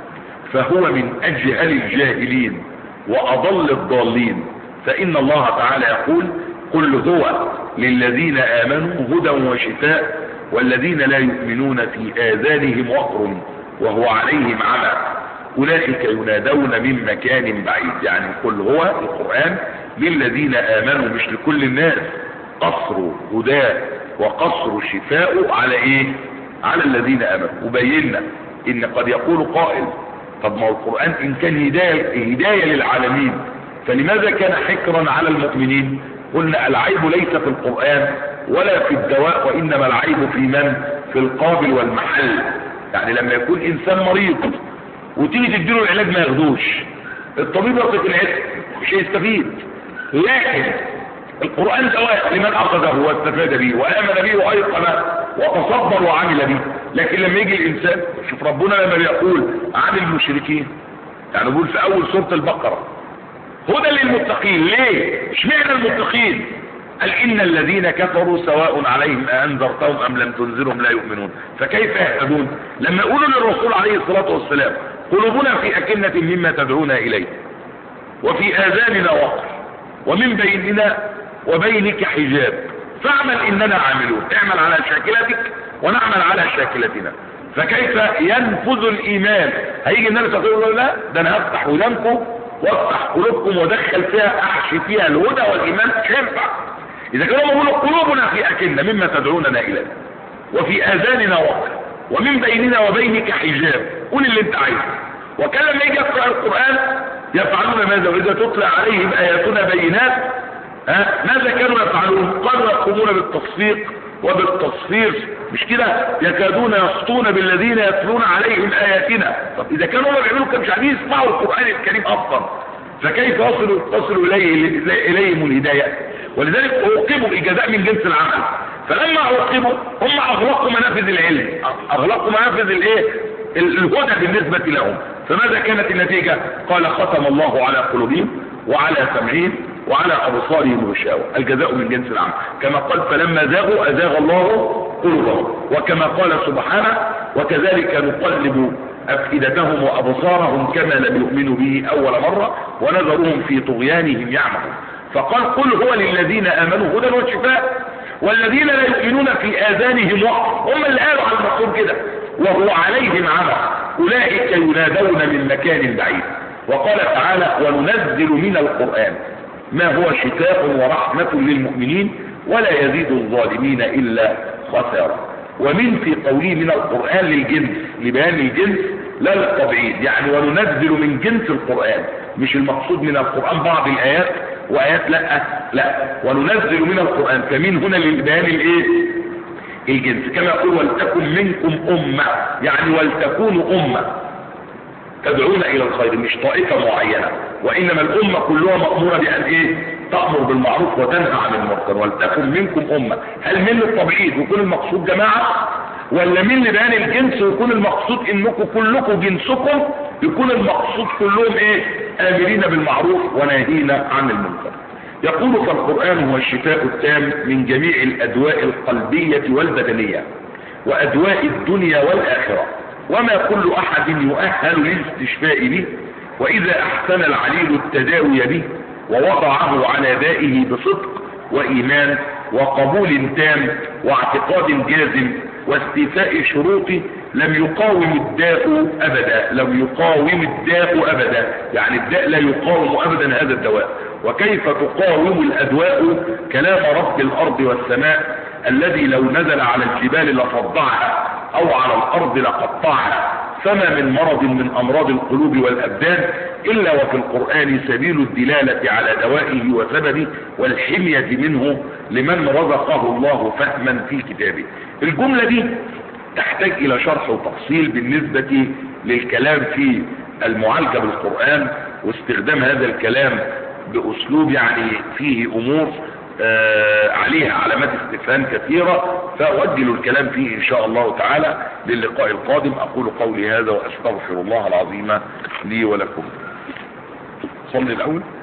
فهو من أجهل الجاهلين وأضل الضالين فإن الله تعالى يقول قل هو للذين آمنوا هدى وشفاء والذين لا يؤمنون في آذانهم وقر وهو عليهم عمى أولئك ينادون من مكان بعيد يعني قل هو القرآن للذين آمنوا مش لكل الناس قصر هداه وقصر شفاء على ايه على الذين آمنوا وبينا ان قد يقول قائل طب ما هو القرآن ان كان هداية, هداية للعالمين فلماذا كان حكرا على المؤمنين قلنا العيب ليس في القرآن ولا في الدواء وإنما العيب في من في القابل والمحل يعني لما يكون إنسان مريض وتيجي تديله العلاج ما ياخدوش الطبيب يثق العلم مش هيستفيد لكن القرآن دواء لمن أخذه واستفاد به وآمن به وأيقن وتصبر وعمل به لكن لما يجي الإنسان شوف ربنا لما بيقول عن المشركين يعني بيقول في أول سورة البقرة هدى للمتقين ليه اشمعنى المتقين قال إن الذين كفروا سواء عليهم أنذرتهم أم لم تنذرهم لا يؤمنون فكيف يهتدون لما يقولوا للرسول عليه الصلاة والسلام قلوبنا في أكنة مما تدعونا إليه وفي آذاننا وقر ومن بيننا وبينك حجاب فاعمل إننا عاملون اعمل على شاكلتك ونعمل على شاكلتنا فكيف ينفذ الإيمان هيجي النبي صلى الله عليه وسلم لا ده أنا هفتح ودانكم وافتح قلوبكم وادخل فيها احشي فيها الهدى والايمان مش هينفع اذا كانوا بيقولوا قلوبنا في اكنه مما تدعوننا اليه وفي اذاننا وقر ومن بيننا وبينك حجاب قول اللي انت عايزه وكان لما يجي يقرا القران يفعلون ماذا واذا تتلى عليهم اياتنا بينات ها ماذا كانوا يفعلون قالوا يقومون بالتصفيق وبالتصفير مش كده يكادون يسطون بالذين يتلون عليهم اياتنا طب اذا كانوا هم بيعملوا كده مش عايزين يسمعوا القران الكريم اصلا فكيف يصل تصل اليه اليهم الهدايه ولذلك عوقبوا الجزاء من جنس العمل فلما عوقبوا هم اغلقوا منافذ العلم اغلقوا منافذ الايه الهدى بالنسبه لهم فماذا كانت النتيجه قال ختم الله على قلوبهم وعلى سمعهم وعلى أبصارهم غشاوة الجزاء من جنس العمل كما قال فلما زاغوا أزاغ الله قلوبهم وكما قال سبحانه وكذلك نقلب أفئدتهم وأبصارهم كما لم يؤمنوا به أول مرة ونذرهم في طغيانهم يعمهون فقال قل هو للذين آمنوا هدى وشفاء والذين لا يؤمنون في آذانهم وقر هم اللي قالوا على المقصود كده وهو عليهم عمى أولئك ينادون من مكان بعيد وقال تعالى وننزل من القرآن ما هو شفاء ورحمة للمؤمنين ولا يزيد الظالمين إلا خسارة ومن في قوله من القرآن للجنس لبيان الجنس لا للتبعيد يعني وننزل من جنس القرآن مش المقصود من القرآن بعض الآيات وآيات لا لا وننزل من القرآن فمن هنا لبيان الايه الجنس كما يقول ولتكن منكم أمة يعني ولتكونوا أمة تدعون الى الخير مش طائفة معينة وانما الامة كلها مأمورة بان ايه تأمر بالمعروف وتنهى عن المنكر ولتكن منكم امة هل من التبعيد ويكون المقصود جماعة ولا من لبيان الجنس ويكون المقصود انكم كلكم جنسكم يكون المقصود كلهم ايه امرين بالمعروف وناهين عن المنكر يقول فالقرآن هو الشفاء التام من جميع الادواء القلبية والبدنية وادواء الدنيا والاخرة وما كل احد يؤهل للاستشفاء به واذا احسن العليل التداوي به ووضعه على دائه بصدق وايمان وقبول تام واعتقاد جازم واستيفاء شروطه لم يقاوم الداء ابدا لم يقاوم الداء ابدا يعني الداء لا يقاوم ابدا هذا الدواء وكيف تقاوم الادواء كلام رب الارض والسماء الذي لو نزل على الجبال لفضعها او على الارض لقطعها فما من مرض من امراض القلوب والابدان الا وفي القرآن سبيل الدلالة على دوائه وسببه والحمية منه لمن رزقه الله فهما في كتابه الجملة دي تحتاج الى شرح وتفصيل بالنسبة للكلام في المعالجة بالقرآن واستخدام هذا الكلام باسلوب يعني فيه امور آه عليها علامات استفهام كثيرة فأؤجل الكلام فيه إن شاء الله تعالى للقاء القادم أقول قولي هذا وأستغفر الله العظيم لي ولكم صلي الأول